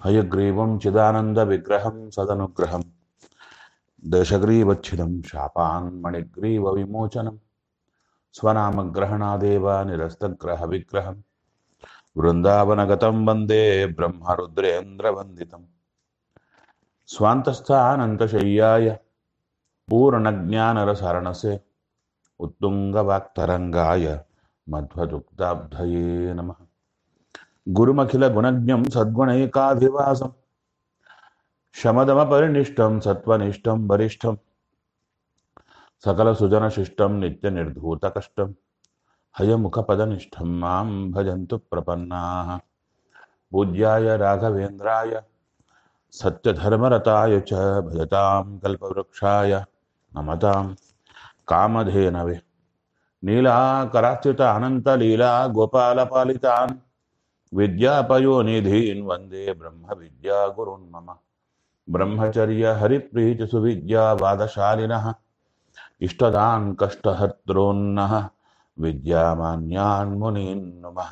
हयग्रीवं चिदानन्दविग्रहं सदनुग्रहं देशग्रीवच्छिदं शापान् मणिग्रीवविमोचनं स्वनामग्रहणादेव निरस्तग्रहविग्रहं वृन्दावनगतं वन्दे ब्रह्मरुद्रेन्द्रवन्दितं स्वान्तस्थानन्तशय्याय पूर्णज्ञानरसारणसे उत्तुङ्गवाक्तरङ्गाय मध्वदुग्धाब्धये नमः गुरुमखिलगुणज्ञं सद्गुणैकाधिवासं शमदमपरिनिष्टं सत्त्वनिष्ठं वरिष्ठं सकलसुजनशिष्टं नित्यनिर्धूतकष्टं हयमुखपदनिष्ठं मां भजन्तु प्रपन्नाः पूज्याय राघवेन्द्राय सत्यधर्मरताय च भजतां कल्पवृक्षाय नमतां कामधेनवे नीलाकराच्युत अनन्तलीला गोपालपालितान् विद्यापयोनिधीन् वन्दे ब्रह्मविद्यागुरुन् मम ब्रह्मचर्यहरिप्रीतिसुविद्यावादशालिनः इष्टदान् कष्टहर्तॄन्नः विद्यामान्यान् मुनीन् नुमः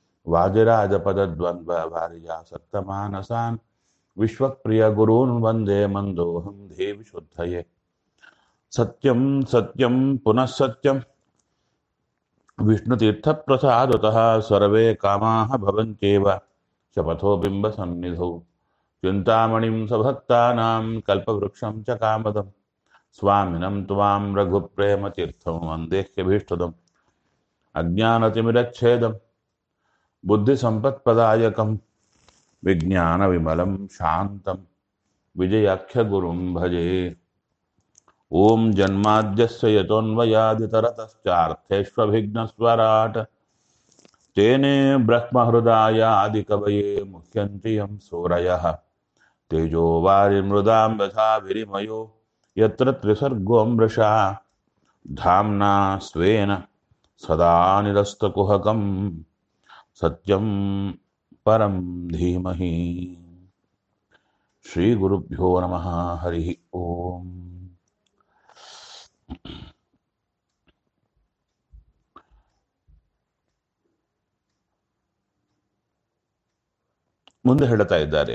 वादिराजपदद्वन्द्ववारिजासक्तमानसान् विश्वप्रियगुरून् वन्दे मन्दोऽहं देवि शुद्धये सत्यं सत्यं पुनः सत्यं विष्णुतीर्थप्रसादतः सर्वे कामाः भवन्त्येव शपथो बिम्बसन्निधौ चिन्तामणिं सभक्तानां कल्पवृक्षं च कामदं स्वामिनं त्वां रघुप्रेमतीर्थं वन्देह्यभीष्टदम् अज्ञानतिमिरच्छेदं बुद्धिसम्पत्प्रदायकं विज्ञानविमलं शान्तं विजयाख्यगुरुं भजे ॐ जन्माद्यस्य यतोऽन्वयादितरतश्चार्थेष्वभिघ्नस्वराट् तेने ब्रह्महृदायादिकवये मुह्यन्ति यं सूरयः तेजो वारिमृदां यथा विरिमयो यत्र त्रिसर्गो मृषा धाम्ना स्वेन सदा निरस्तकुहकं सत्यं परं धीमहि श्रीगुरुभ्यो नमः हरिः ओम् ಮುಂದೆ ಹೇಳ್ತಾ ಇದ್ದಾರೆ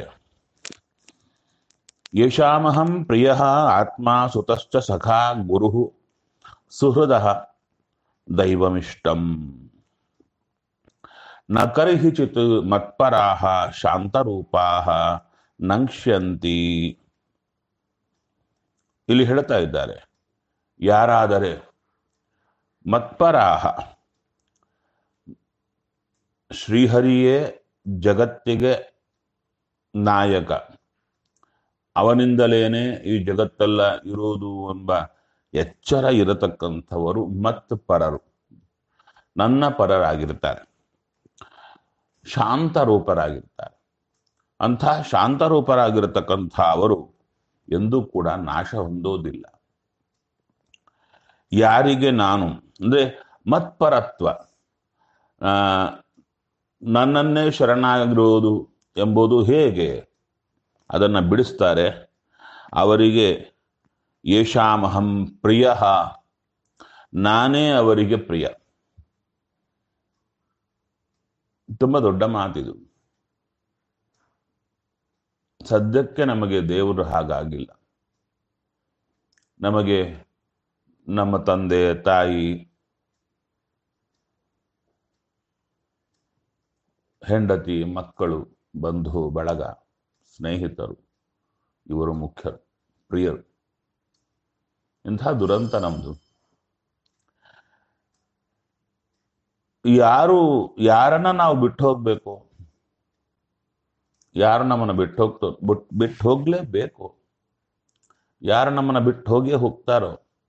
ಯಶಾಮಹಂ ಪ್ರಿಯ ಆತ್ಮ ಸುತಶ್ಚ ಸಖಾ ಗುರು ಸುಹೃದ ದೈವಮಿಷ್ಟಂ ನ ಕರ್ಹಿಚಿತ್ ಮತ್ಪರಾಹ ಶಾಂತರೂಪಾಹ ನಂಕ್ಷ್ಯಂತಿ ಇಲ್ಲಿ ಹೇಳ್ತಾ ಇದ್ದಾರೆ ಯಾರಾದರೆ ಮತ್ಪರಾಹ ಶ್ರೀಹರಿಯೇ ಜಗತ್ತಿಗೆ ನಾಯಕ ಅವನಿಂದಲೇನೆ ಈ ಜಗತ್ತೆಲ್ಲ ಇರುವುದು ಎಂಬ ಎಚ್ಚರ ಇರತಕ್ಕಂಥವರು ಮತ್ ಪರರು ನನ್ನ ಪರರಾಗಿರ್ತಾರೆ ಶಾಂತರೂಪರಾಗಿರ್ತಾರೆ ಅಂಥ ಶಾಂತರೂಪರಾಗಿರತಕ್ಕಂಥ ಅವರು ಎಂದೂ ಕೂಡ ನಾಶ ಹೊಂದೋದಿಲ್ಲ ಯಾರಿಗೆ ನಾನು ಅಂದ್ರೆ ಮತ್ಪರತ್ವ ಆ ನನ್ನನ್ನೇ ಶರಣಾಗಿರುವುದು ಎಂಬುದು ಹೇಗೆ ಅದನ್ನು ಬಿಡಿಸ್ತಾರೆ ಅವರಿಗೆ ಯೇಷಾಮಹಂ ಪ್ರಿಯ ನಾನೇ ಅವರಿಗೆ ಪ್ರಿಯ ತುಂಬ ದೊಡ್ಡ ಮಾತಿದು ಸದ್ಯಕ್ಕೆ ನಮಗೆ ದೇವರು ಹಾಗಾಗಿಲ್ಲ ನಮಗೆ ನಮ್ಮ ತಂದೆ ತಾಯಿ ಹೆಂಡತಿ ಮಕ್ಕಳು ಬಂಧು ಬಳಗ ಸ್ನೇಹಿತರು ಇವರು ಮುಖ್ಯರು ಪ್ರಿಯರು ಇಂಥ ದುರಂತ ನಮ್ದು ಯಾರು ಯಾರನ್ನ ನಾವು ಬಿಟ್ಟು ಹೋಗ್ಬೇಕು ಯಾರು ನಮ್ಮನ್ನ ಬಿಟ್ಟು ಹೋಗ್ತೋ ಬಿಟ್ ಬಿಟ್ಟು ಹೋಗ್ಲೇಬೇಕು ಯಾರು ನಮ್ಮನ್ನ ಬಿಟ್ಟು ಹೋಗೇ ಹೋಗ್ತಾರೋ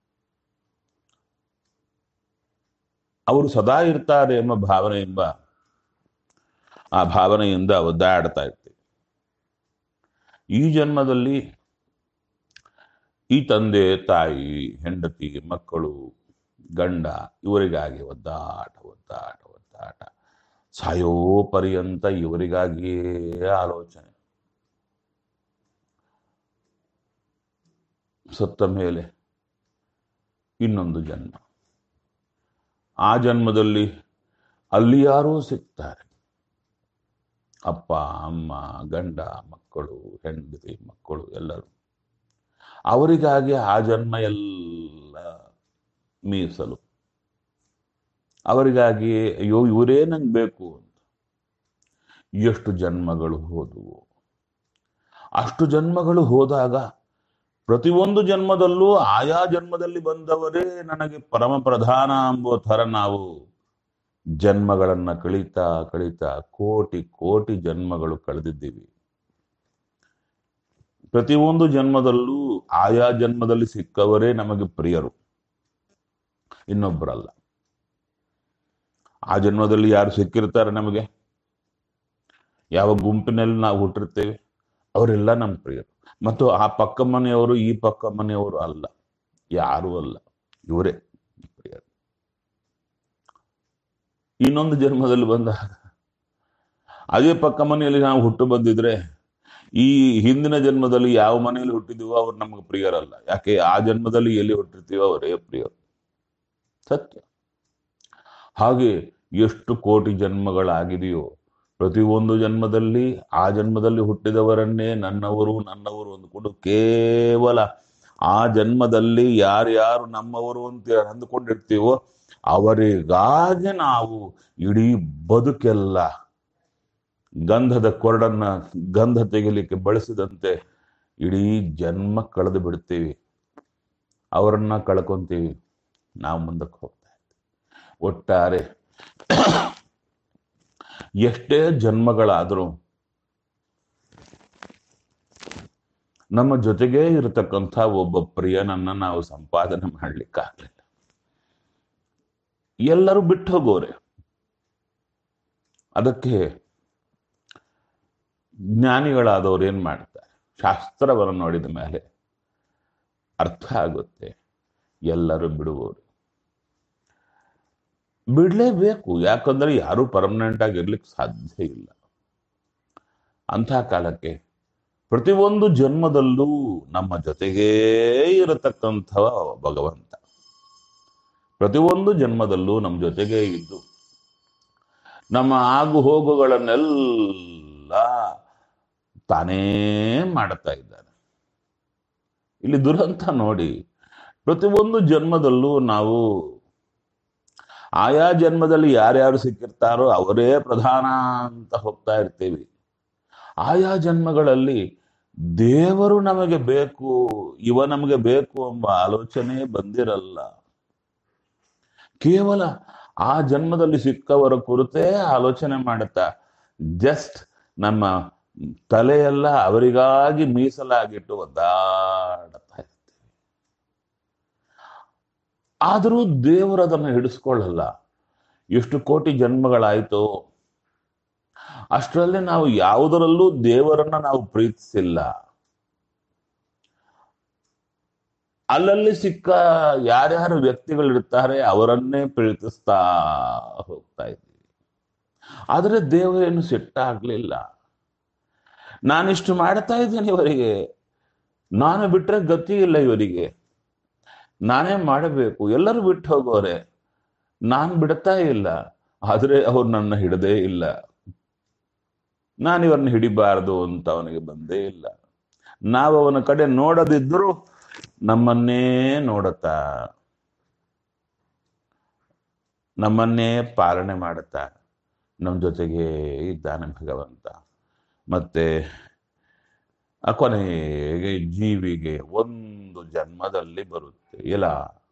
ಅವರು ಸದಾ ಇರ್ತಾರೆ ಎಂಬ ಭಾವನೆಯಿಂದ ಆ ಭಾವನೆಯಿಂದ ಒದ್ದಾಡ್ತಾ ಇರ್ತೀವಿ ಈ ಜನ್ಮದಲ್ಲಿ ಈ ತಂದೆ ತಾಯಿ ಹೆಂಡತಿ ಮಕ್ಕಳು ಗಂಡ ಇವರಿಗಾಗಿ ಒದ್ದಾಟ ಒದ್ದಾಟ ಒದ್ದಾಟ ಸಾಯೋ ಪರ್ಯಂತ ಇವರಿಗಾಗಿಯೇ ಆಲೋಚನೆ ಸತ್ತ ಮೇಲೆ ಇನ್ನೊಂದು ಜನ್ಮ ಆ ಜನ್ಮದಲ್ಲಿ ಅಲ್ಲಿ ಯಾರೂ ಸಿಗ್ತಾರೆ ಅಪ್ಪ ಅಮ್ಮ ಗಂಡ ಮಕ್ಕಳು ಹೆಂಡತಿ ಮಕ್ಕಳು ಎಲ್ಲರೂ ಅವರಿಗಾಗಿ ಆ ಜನ್ಮ ಎಲ್ಲ ಮೀಸಲು ಅವರಿಗಾಗಿ ಅಯ್ಯೋ ಇವರೇ ನಂಗೆ ಬೇಕು ಅಂತ ಎಷ್ಟು ಜನ್ಮಗಳು ಹೋದವು ಅಷ್ಟು ಜನ್ಮಗಳು ಹೋದಾಗ ಪ್ರತಿಯೊಂದು ಜನ್ಮದಲ್ಲೂ ಆಯಾ ಜನ್ಮದಲ್ಲಿ ಬಂದವರೇ ನನಗೆ ಪರಮ ಪ್ರಧಾನ ಎಂಬುವ ಥರ ನಾವು ಜನ್ಮಗಳನ್ನ ಕಳೀತಾ ಕಳೀತಾ ಕೋಟಿ ಕೋಟಿ ಜನ್ಮಗಳು ಕಳೆದಿದ್ದೀವಿ ಪ್ರತಿಯೊಂದು ಜನ್ಮದಲ್ಲೂ ಆಯಾ ಜನ್ಮದಲ್ಲಿ ಸಿಕ್ಕವರೇ ನಮಗೆ ಪ್ರಿಯರು ಇನ್ನೊಬ್ಬರಲ್ಲ ಆ ಜನ್ಮದಲ್ಲಿ ಯಾರು ಸಿಕ್ಕಿರ್ತಾರೆ ನಮಗೆ ಯಾವ ಗುಂಪಿನಲ್ಲಿ ನಾವು ಹುಟ್ಟಿರ್ತೇವೆ ಅವರೆಲ್ಲ ನಮ್ಮ ಪ್ರಿಯರು ಮತ್ತು ಆ ಪಕ್ಕ ಮನೆಯವರು ಈ ಪಕ್ಕ ಮನೆಯವರು ಅಲ್ಲ ಯಾರೂ ಅಲ್ಲ ಇವರೇ ಪ್ರಿಯರು ಇನ್ನೊಂದು ಜನ್ಮದಲ್ಲಿ ಬಂದಾಗ ಅದೇ ಪಕ್ಕ ಮನೆಯಲ್ಲಿ ನಾವು ಹುಟ್ಟು ಬಂದಿದ್ರೆ ಈ ಹಿಂದಿನ ಜನ್ಮದಲ್ಲಿ ಯಾವ ಮನೆಯಲ್ಲಿ ಹುಟ್ಟಿದೀವೋ ಅವ್ರು ನಮಗೆ ಪ್ರಿಯರಲ್ಲ ಯಾಕೆ ಆ ಜನ್ಮದಲ್ಲಿ ಎಲ್ಲಿ ಹುಟ್ಟಿರ್ತೀವೋ ಅವರೇ ಪ್ರಿಯರು ಸತ್ಯ ಹಾಗೆ ಎಷ್ಟು ಕೋಟಿ ಜನ್ಮಗಳಾಗಿದೆಯೋ ಪ್ರತಿಯೊಂದು ಜನ್ಮದಲ್ಲಿ ಆ ಜನ್ಮದಲ್ಲಿ ಹುಟ್ಟಿದವರನ್ನೇ ನನ್ನವರು ನನ್ನವರು ಅಂದ್ಕೊಂಡು ಕೇವಲ ಆ ಜನ್ಮದಲ್ಲಿ ಯಾರ್ಯಾರು ನಮ್ಮವರು ಅಂತ ಅಂದುಕೊಂಡಿರ್ತೀವೋ ಅವರಿಗಾಗಿ ನಾವು ಇಡೀ ಬದುಕೆಲ್ಲ ಗಂಧದ ಕೊರಡನ್ನ ಗಂಧ ತೆಗಿಲಿಕ್ಕೆ ಬಳಸಿದಂತೆ ಇಡೀ ಜನ್ಮ ಕಳೆದು ಬಿಡ್ತೀವಿ ಅವರನ್ನ ಕಳ್ಕೊಂತೀವಿ ನಾವು ಮುಂದಕ್ಕೆ ಹೋಗ್ತಾ ಇದ್ದೀವಿ ಒಟ್ಟಾರೆ ಎಷ್ಟೇ ಜನ್ಮಗಳಾದರೂ ನಮ್ಮ ಜೊತೆಗೇ ಇರತಕ್ಕಂಥ ಒಬ್ಬ ಪ್ರಿಯನನ್ನ ನಾವು ಸಂಪಾದನೆ ಮಾಡ್ಲಿಕ್ಕಾಗ್ಲಿಲ್ಲ ಎಲ್ಲರೂ ಬಿಟ್ಟು ಹೋಗೋರೆ ಅದಕ್ಕೆ ಜ್ಞಾನಿಗಳಾದವ್ರು ಏನ್ ಮಾಡ್ತಾರೆ ಶಾಸ್ತ್ರವನ್ನು ನೋಡಿದ ಮೇಲೆ ಅರ್ಥ ಆಗುತ್ತೆ ಎಲ್ಲರೂ ಬಿಡುವವರು ಬಿಡ್ಲೇಬೇಕು ಯಾಕಂದ್ರೆ ಯಾರು ಪರ್ಮನೆಂಟ್ ಆಗಿ ಇರ್ಲಿಕ್ಕೆ ಸಾಧ್ಯ ಇಲ್ಲ ಅಂಥ ಕಾಲಕ್ಕೆ ಪ್ರತಿಯೊಂದು ಜನ್ಮದಲ್ಲೂ ನಮ್ಮ ಜೊತೆಗೇ ಇರತಕ್ಕಂಥವ ಭಗವಂತ ಪ್ರತಿಯೊಂದು ಜನ್ಮದಲ್ಲೂ ನಮ್ಮ ಜೊತೆಗೇ ಇದ್ದು ನಮ್ಮ ಆಗು ಹೋಗುಗಳನ್ನೆಲ್ಲ ತಾನೇ ಮಾಡ್ತಾ ಇದ್ದಾನೆ ಇಲ್ಲಿ ದುರಂತ ನೋಡಿ ಪ್ರತಿಯೊಂದು ಜನ್ಮದಲ್ಲೂ ನಾವು ಆಯಾ ಜನ್ಮದಲ್ಲಿ ಯಾರ್ಯಾರು ಸಿಕ್ಕಿರ್ತಾರೋ ಅವರೇ ಪ್ರಧಾನ ಅಂತ ಹೋಗ್ತಾ ಇರ್ತೀವಿ ಆಯಾ ಜನ್ಮಗಳಲ್ಲಿ ದೇವರು ನಮಗೆ ಬೇಕು ಇವ ನಮಗೆ ಬೇಕು ಎಂಬ ಆಲೋಚನೆ ಬಂದಿರಲ್ಲ ಕೇವಲ ಆ ಜನ್ಮದಲ್ಲಿ ಸಿಕ್ಕವರ ಕುರಿತೇ ಆಲೋಚನೆ ಮಾಡುತ್ತಾ ಜಸ್ಟ್ ನಮ್ಮ ತಲೆಯೆಲ್ಲ ಅವರಿಗಾಗಿ ಮೀಸಲಾಗಿಟ್ಟು ಒದ್ದಾಡುತ್ತಾ ಇರ್ತೀವಿ ಆದರೂ ದೇವರು ಅದನ್ನು ಹಿಡಿಸ್ಕೊಳ್ಳಲ್ಲ ಎಷ್ಟು ಕೋಟಿ ಜನ್ಮಗಳಾಯ್ತು ಅಷ್ಟರಲ್ಲಿ ನಾವು ಯಾವುದರಲ್ಲೂ ದೇವರನ್ನ ನಾವು ಪ್ರೀತಿಸಿಲ್ಲ ಅಲ್ಲಲ್ಲಿ ಸಿಕ್ಕ ಯಾರ್ಯಾರು ವ್ಯಕ್ತಿಗಳಿರ್ತಾರೆ ಅವರನ್ನೇ ಪ್ರೀತಿಸ್ತಾ ಹೋಗ್ತಾ ಇದ್ದೀವಿ ಆದರೆ ದೇವರೇನು ಸಿಟ್ಟಾಗ್ಲಿಲ್ಲ ನಾನಿಷ್ಟು ಮಾಡ್ತಾ ಇದ್ದೀನಿ ಇವರಿಗೆ ನಾನು ಬಿಟ್ರೆ ಗತಿ ಇಲ್ಲ ಇವರಿಗೆ ನಾನೇ ಮಾಡಬೇಕು ಎಲ್ಲರೂ ಬಿಟ್ಟು ಹೋಗೋರೆ ನಾನು ಬಿಡ್ತಾ ಇಲ್ಲ ಆದ್ರೆ ಅವ್ರು ನನ್ನ ಹಿಡದೇ ಇಲ್ಲ ನಾನು ಇವ್ರನ್ನ ಹಿಡಿಬಾರದು ಅಂತ ಅವನಿಗೆ ಬಂದೇ ಇಲ್ಲ ನಾವು ಅವನ ಕಡೆ ನೋಡದಿದ್ದರೂ ನಮ್ಮನ್ನೇ ನೋಡುತ್ತಾ ನಮ್ಮನ್ನೇ ಪಾಲನೆ ಮಾಡುತ್ತಾ ನಮ್ಮ ಜೊತೆಗೆ ಇದ್ದಾನೆ ಭಗವಂತ ಮತ್ತೆ ಆ ಕೊನೆಗೆ ಜೀವಿಗೆ ಒಂದು ಜನ್ಮದಲ್ಲಿ ಬರುತ್ತೆ ಇಲ್ಲ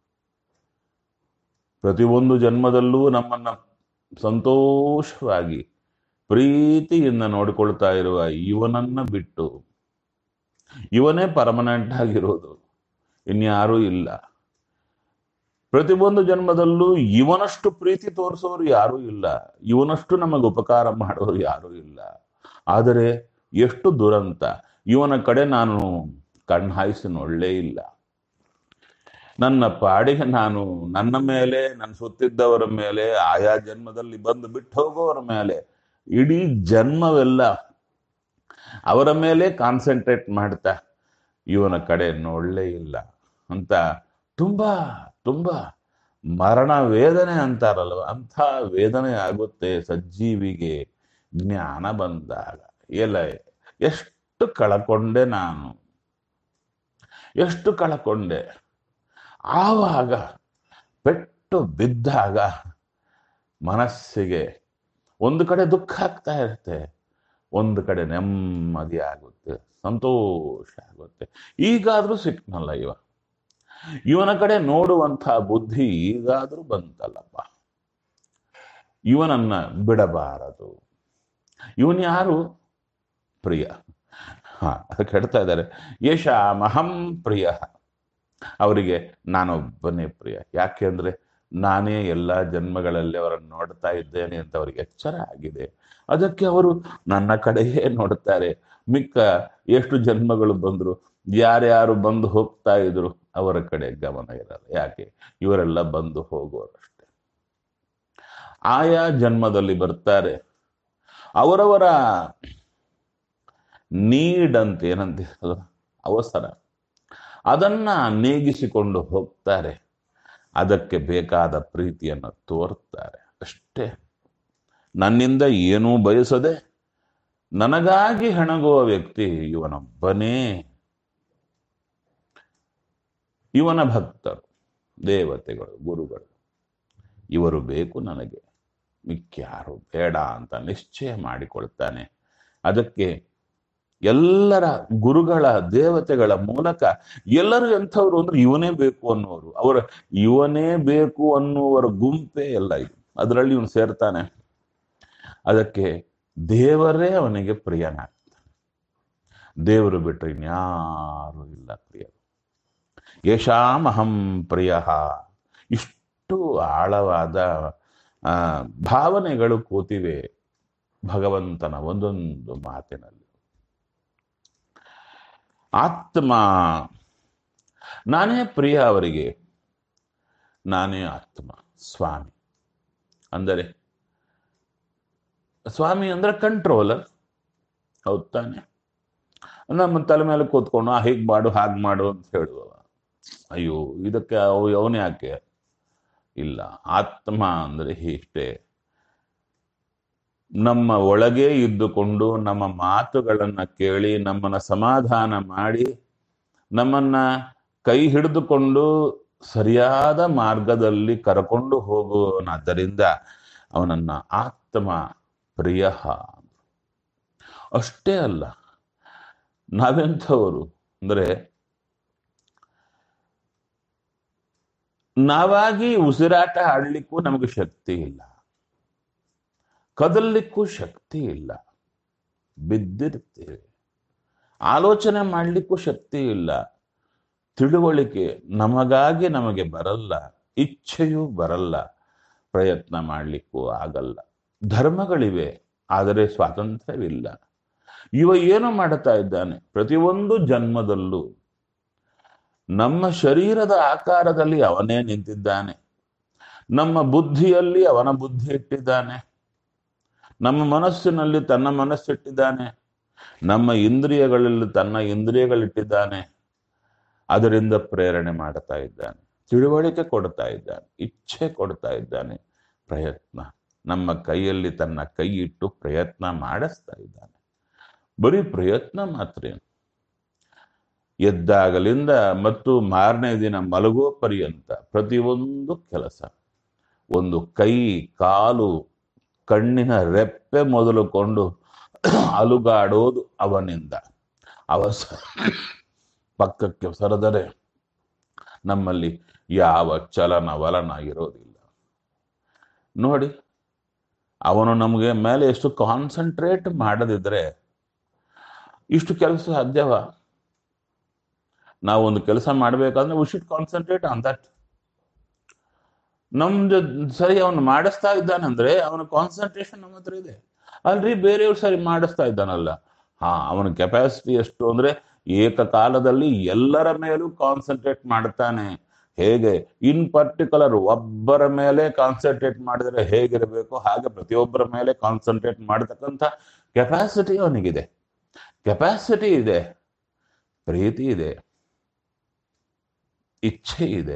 ಪ್ರತಿಯೊಂದು ಜನ್ಮದಲ್ಲೂ ನಮ್ಮನ್ನ ಸಂತೋಷವಾಗಿ ಪ್ರೀತಿಯಿಂದ ನೋಡಿಕೊಳ್ತಾ ಇರುವ ಇವನನ್ನ ಬಿಟ್ಟು ಇವನೇ ಪರ್ಮನೆಂಟ್ ಆಗಿರೋದು ಇನ್ಯಾರೂ ಇಲ್ಲ ಪ್ರತಿಯೊಂದು ಜನ್ಮದಲ್ಲೂ ಇವನಷ್ಟು ಪ್ರೀತಿ ತೋರಿಸೋರು ಯಾರೂ ಇಲ್ಲ ಇವನಷ್ಟು ನಮಗೆ ಉಪಕಾರ ಮಾಡೋರು ಯಾರೂ ಇಲ್ಲ ಆದರೆ ಎಷ್ಟು ದುರಂತ ಇವನ ಕಡೆ ನಾನು ಕಣ್ಣಾಯಿಸಿ ನೋಡಲೇ ಇಲ್ಲ ನನ್ನ ಪಾಡಿಗೆ ನಾನು ನನ್ನ ಮೇಲೆ ನನ್ನ ಸುತ್ತಿದ್ದವರ ಮೇಲೆ ಆಯಾ ಜನ್ಮದಲ್ಲಿ ಬಂದು ಬಿಟ್ಟು ಹೋಗೋವರ ಮೇಲೆ ಇಡೀ ಜನ್ಮವೆಲ್ಲ ಅವರ ಮೇಲೆ ಕಾನ್ಸಂಟ್ರೇಟ್ ಮಾಡ್ತಾ ಇವನ ಕಡೆ ನೋಡಲೇ ಇಲ್ಲ ಅಂತ ತುಂಬಾ ತುಂಬಾ ಮರಣ ವೇದನೆ ಅಂತಾರಲ್ವ ಅಂಥ ವೇದನೆ ಆಗುತ್ತೆ ಸಜ್ಜೀವಿಗೆ ಜ್ಞಾನ ಬಂದಾಗ ಎಲ್ಲ ಎಷ್ಟು ಕಳಕೊಂಡೆ ನಾನು ಎಷ್ಟು ಕಳಕೊಂಡೆ ಆವಾಗ ಪೆಟ್ಟು ಬಿದ್ದಾಗ ಮನಸ್ಸಿಗೆ ಒಂದು ಕಡೆ ದುಃಖ ಆಗ್ತಾ ಇರುತ್ತೆ ಒಂದು ಕಡೆ ನೆಮ್ಮದಿ ಆಗುತ್ತೆ ಸಂತೋಷ ಆಗುತ್ತೆ ಈಗಾದ್ರೂ ಸಿಕ್ನಲ್ಲ ಇವ ಇವನ ಕಡೆ ನೋಡುವಂಥ ಬುದ್ಧಿ ಈಗಾದ್ರೂ ಬಂತಲ್ಲಪ್ಪ ಇವನನ್ನ ಬಿಡಬಾರದು ಇವನ್ ಯಾರು ಪ್ರಿಯ ಹಾ ಅದಕ್ಕೆ ಹೇಳ್ತಾ ಇದ್ದಾರೆ ಯಶ ಮಹಂ ಪ್ರಿಯ ಅವರಿಗೆ ನಾನೊಬ್ಬನೇ ಪ್ರಿಯ ಯಾಕೆಂದ್ರೆ ನಾನೇ ಎಲ್ಲ ಜನ್ಮಗಳಲ್ಲಿ ಅವರನ್ನು ನೋಡ್ತಾ ಇದ್ದೇನೆ ಅಂತ ಅವರಿಗೆ ಎಚ್ಚರ ಆಗಿದೆ ಅದಕ್ಕೆ ಅವರು ನನ್ನ ಕಡೆಯೇ ನೋಡ್ತಾರೆ ಮಿಕ್ಕ ಎಷ್ಟು ಜನ್ಮಗಳು ಬಂದ್ರು ಯಾರ್ಯಾರು ಬಂದು ಹೋಗ್ತಾ ಇದ್ರು ಅವರ ಕಡೆ ಗಮನ ಇರಲ್ಲ ಯಾಕೆ ಇವರೆಲ್ಲ ಬಂದು ಹೋಗುವರಷ್ಟೇ ಆಯಾ ಜನ್ಮದಲ್ಲಿ ಬರ್ತಾರೆ ಅವರವರ ನೀಡ್ ಅಂತ ಏನಂತ ಅವಸರ ಅದನ್ನ ನೀಗಿಸಿಕೊಂಡು ಹೋಗ್ತಾರೆ ಅದಕ್ಕೆ ಬೇಕಾದ ಪ್ರೀತಿಯನ್ನು ತೋರ್ತಾರೆ ಅಷ್ಟೇ ನನ್ನಿಂದ ಏನೂ ಬಯಸದೆ ನನಗಾಗಿ ಹೆಣಗುವ ವ್ಯಕ್ತಿ ಇವನೊಬ್ಬನೇ ಇವನ ಭಕ್ತರು ದೇವತೆಗಳು ಗುರುಗಳು ಇವರು ಬೇಕು ನನಗೆ ಮಿಕ್ಕ್ಯಾರು ಬೇಡ ಅಂತ ನಿಶ್ಚಯ ಮಾಡಿಕೊಳ್ತಾನೆ ಅದಕ್ಕೆ ಎಲ್ಲರ ಗುರುಗಳ ದೇವತೆಗಳ ಮೂಲಕ ಎಲ್ಲರೂ ಎಂಥವ್ರು ಅಂದ್ರೆ ಇವನೇ ಬೇಕು ಅನ್ನೋರು ಅವರ ಇವನೇ ಬೇಕು ಅನ್ನುವರ ಗುಂಪೇ ಎಲ್ಲ ಇದು ಅದರಲ್ಲಿ ಇವನು ಸೇರ್ತಾನೆ ಅದಕ್ಕೆ ದೇವರೇ ಅವನಿಗೆ ಪ್ರಿಯನಾಗ್ತಾನೆ ದೇವರು ಬಿಟ್ಟರೆ ಇನ್ಯಾರು ಇಲ್ಲ ಪ್ರಿಯ ಯಶಾಮಹಂ ಪ್ರಿಯ ಇಷ್ಟು ಆಳವಾದ ಆ ಭಾವನೆಗಳು ಕೂತಿವೆ ಭಗವಂತನ ಒಂದೊಂದು ಮಾತಿನಲ್ಲಿ ಆತ್ಮ ನಾನೇ ಪ್ರಿಯ ಅವರಿಗೆ ನಾನೇ ಆತ್ಮ ಸ್ವಾಮಿ ಅಂದರೆ ಸ್ವಾಮಿ ಅಂದ್ರೆ ಕಂಟ್ರೋಲರ್ ಹೌದ್ ತಾನೆ ನಮ್ಮ ತಲೆ ಮೇಲೆ ಕೂತ್ಕೊಂಡು ಆ ಹೀಗೆ ಮಾಡು ಹಾಗೆ ಮಾಡು ಅಂತ ಹೇಳುವವ ಅಯ್ಯೋ ಇದಕ್ಕೆ ಅವು ಅವನೇ ಯಾಕೆ ಇಲ್ಲ ಆತ್ಮ ಅಂದ್ರೆ ಇಷ್ಟೇ ನಮ್ಮ ಒಳಗೆ ಇದ್ದುಕೊಂಡು ನಮ್ಮ ಮಾತುಗಳನ್ನ ಕೇಳಿ ನಮ್ಮನ್ನ ಸಮಾಧಾನ ಮಾಡಿ ನಮ್ಮನ್ನ ಕೈ ಹಿಡಿದುಕೊಂಡು ಸರಿಯಾದ ಮಾರ್ಗದಲ್ಲಿ ಕರ್ಕೊಂಡು ಹೋಗುವನಾದ್ದರಿಂದ ಅವನನ್ನ ಆತ್ಮ ಪ್ರಿಯ ಅಷ್ಟೇ ಅಲ್ಲ ನಾವೆಂಥವರು ಅಂದ್ರೆ ನಾವಾಗಿ ಉಸಿರಾಟ ಆಡ್ಲಿಕ್ಕೂ ನಮಗೆ ಶಕ್ತಿ ಇಲ್ಲ ಕದಲಿಕ್ಕೂ ಶಕ್ತಿ ಇಲ್ಲ ಬಿದ್ದಿರ್ತೇವೆ ಆಲೋಚನೆ ಮಾಡಲಿಕ್ಕೂ ಶಕ್ತಿ ಇಲ್ಲ ತಿಳುವಳಿಕೆ ನಮಗಾಗಿ ನಮಗೆ ಬರಲ್ಲ ಇಚ್ಛೆಯೂ ಬರಲ್ಲ ಪ್ರಯತ್ನ ಮಾಡಲಿಕ್ಕೂ ಆಗಲ್ಲ ಧರ್ಮಗಳಿವೆ ಆದರೆ ಸ್ವಾತಂತ್ರ್ಯವಿಲ್ಲ ಇವ ಏನು ಮಾಡುತ್ತಾ ಇದ್ದಾನೆ ಪ್ರತಿಯೊಂದು ಜನ್ಮದಲ್ಲೂ ನಮ್ಮ ಶರೀರದ ಆಕಾರದಲ್ಲಿ ಅವನೇ ನಿಂತಿದ್ದಾನೆ ನಮ್ಮ ಬುದ್ಧಿಯಲ್ಲಿ ಅವನ ಬುದ್ಧಿ ಇಟ್ಟಿದ್ದಾನೆ ನಮ್ಮ ಮನಸ್ಸಿನಲ್ಲಿ ತನ್ನ ಮನಸ್ಸಿಟ್ಟಿದ್ದಾನೆ ನಮ್ಮ ಇಂದ್ರಿಯಗಳಲ್ಲಿ ತನ್ನ ಇಂದ್ರಿಯಗಳಿಟ್ಟಿದ್ದಾನೆ ಅದರಿಂದ ಪ್ರೇರಣೆ ಮಾಡುತ್ತಾ ಇದ್ದಾನೆ ತಿಳುವಳಿಕೆ ಕೊಡ್ತಾ ಇದ್ದಾನೆ ಇಚ್ಛೆ ಕೊಡ್ತಾ ಇದ್ದಾನೆ ಪ್ರಯತ್ನ ನಮ್ಮ ಕೈಯಲ್ಲಿ ತನ್ನ ಕೈ ಇಟ್ಟು ಪ್ರಯತ್ನ ಮಾಡಿಸ್ತಾ ಇದ್ದಾನೆ ಬರೀ ಪ್ರಯತ್ನ ಮಾತ್ರ ಎದ್ದಾಗಲಿಂದ ಮತ್ತು ಮಾರನೇ ದಿನ ಮಲಗೋ ಪರ್ಯಂತ ಪ್ರತಿಯೊಂದು ಕೆಲಸ ಒಂದು ಕೈ ಕಾಲು ಕಣ್ಣಿನ ರೆಪ್ಪೆ ಮೊದಲುಕೊಂಡು ಅಲುಗಾಡೋದು ಅವನಿಂದ ಅವಸ ಪಕ್ಕಕ್ಕೆ ಸರದರೆ ನಮ್ಮಲ್ಲಿ ಯಾವ ಚಲನ ವಲನ ಇರೋದಿಲ್ಲ ನೋಡಿ ಅವನು ನಮಗೆ ಮೇಲೆ ಎಷ್ಟು ಕಾನ್ಸಂಟ್ರೇಟ್ ಮಾಡದಿದ್ರೆ ಇಷ್ಟು ಕೆಲಸ ಸಾಧ್ಯವ ನಾವು ಒಂದು ಕೆಲಸ ಮಾಡಬೇಕಾದ್ರೆ we should concentrate on that ನಮ್ದು ಸರಿ ಅವನು ಮಾಡಿಸ್ತಾ ಇದ್ದಾನಂದ್ರೆ ಅವನ ಕಾನ್ಸಂಟ್ರೇಷನ್ ನಮ್ಮ ಹತ್ರ ಇದೆ ಅಲ್ರಿ ಬೇರೆಯವ್ರು ಸರಿ ಮಾಡಿಸ್ತಾ ಇದ್ದಾನಲ್ಲ ಹಾ ಅವನ ಕೆಪಾಸಿಟಿ ಎಷ್ಟು ಅಂದ್ರೆ ಏಕಕಾಲದಲ್ಲಿ ಎಲ್ಲರ ಮೇಲೂ ಕಾನ್ಸಂಟ್ರೇಟ್ ಮಾಡ್ತಾನೆ ಹೇಗೆ ಇನ್ ಪರ್ಟಿಕ್ಯುಲರ್ ಒಬ್ಬರ ಮೇಲೆ ಕಾನ್ಸಂಟ್ರೇಟ್ ಮಾಡಿದ್ರೆ ಹೇಗಿರಬೇಕು ಹಾಗೆ ಪ್ರತಿಯೊಬ್ಬರ ಮೇಲೆ ಕಾನ್ಸಂಟ್ರೇಟ್ ಮಾಡತಕ್ಕಂಥ ಕೆಪಾಸಿಟಿ ಅವನಿಗಿದೆ ಕೆಪಾಸಿಟಿ ಇದೆ ಪ್ರೀತಿ ಇದೆ ಇಚ್ಛೆ ಇದೆ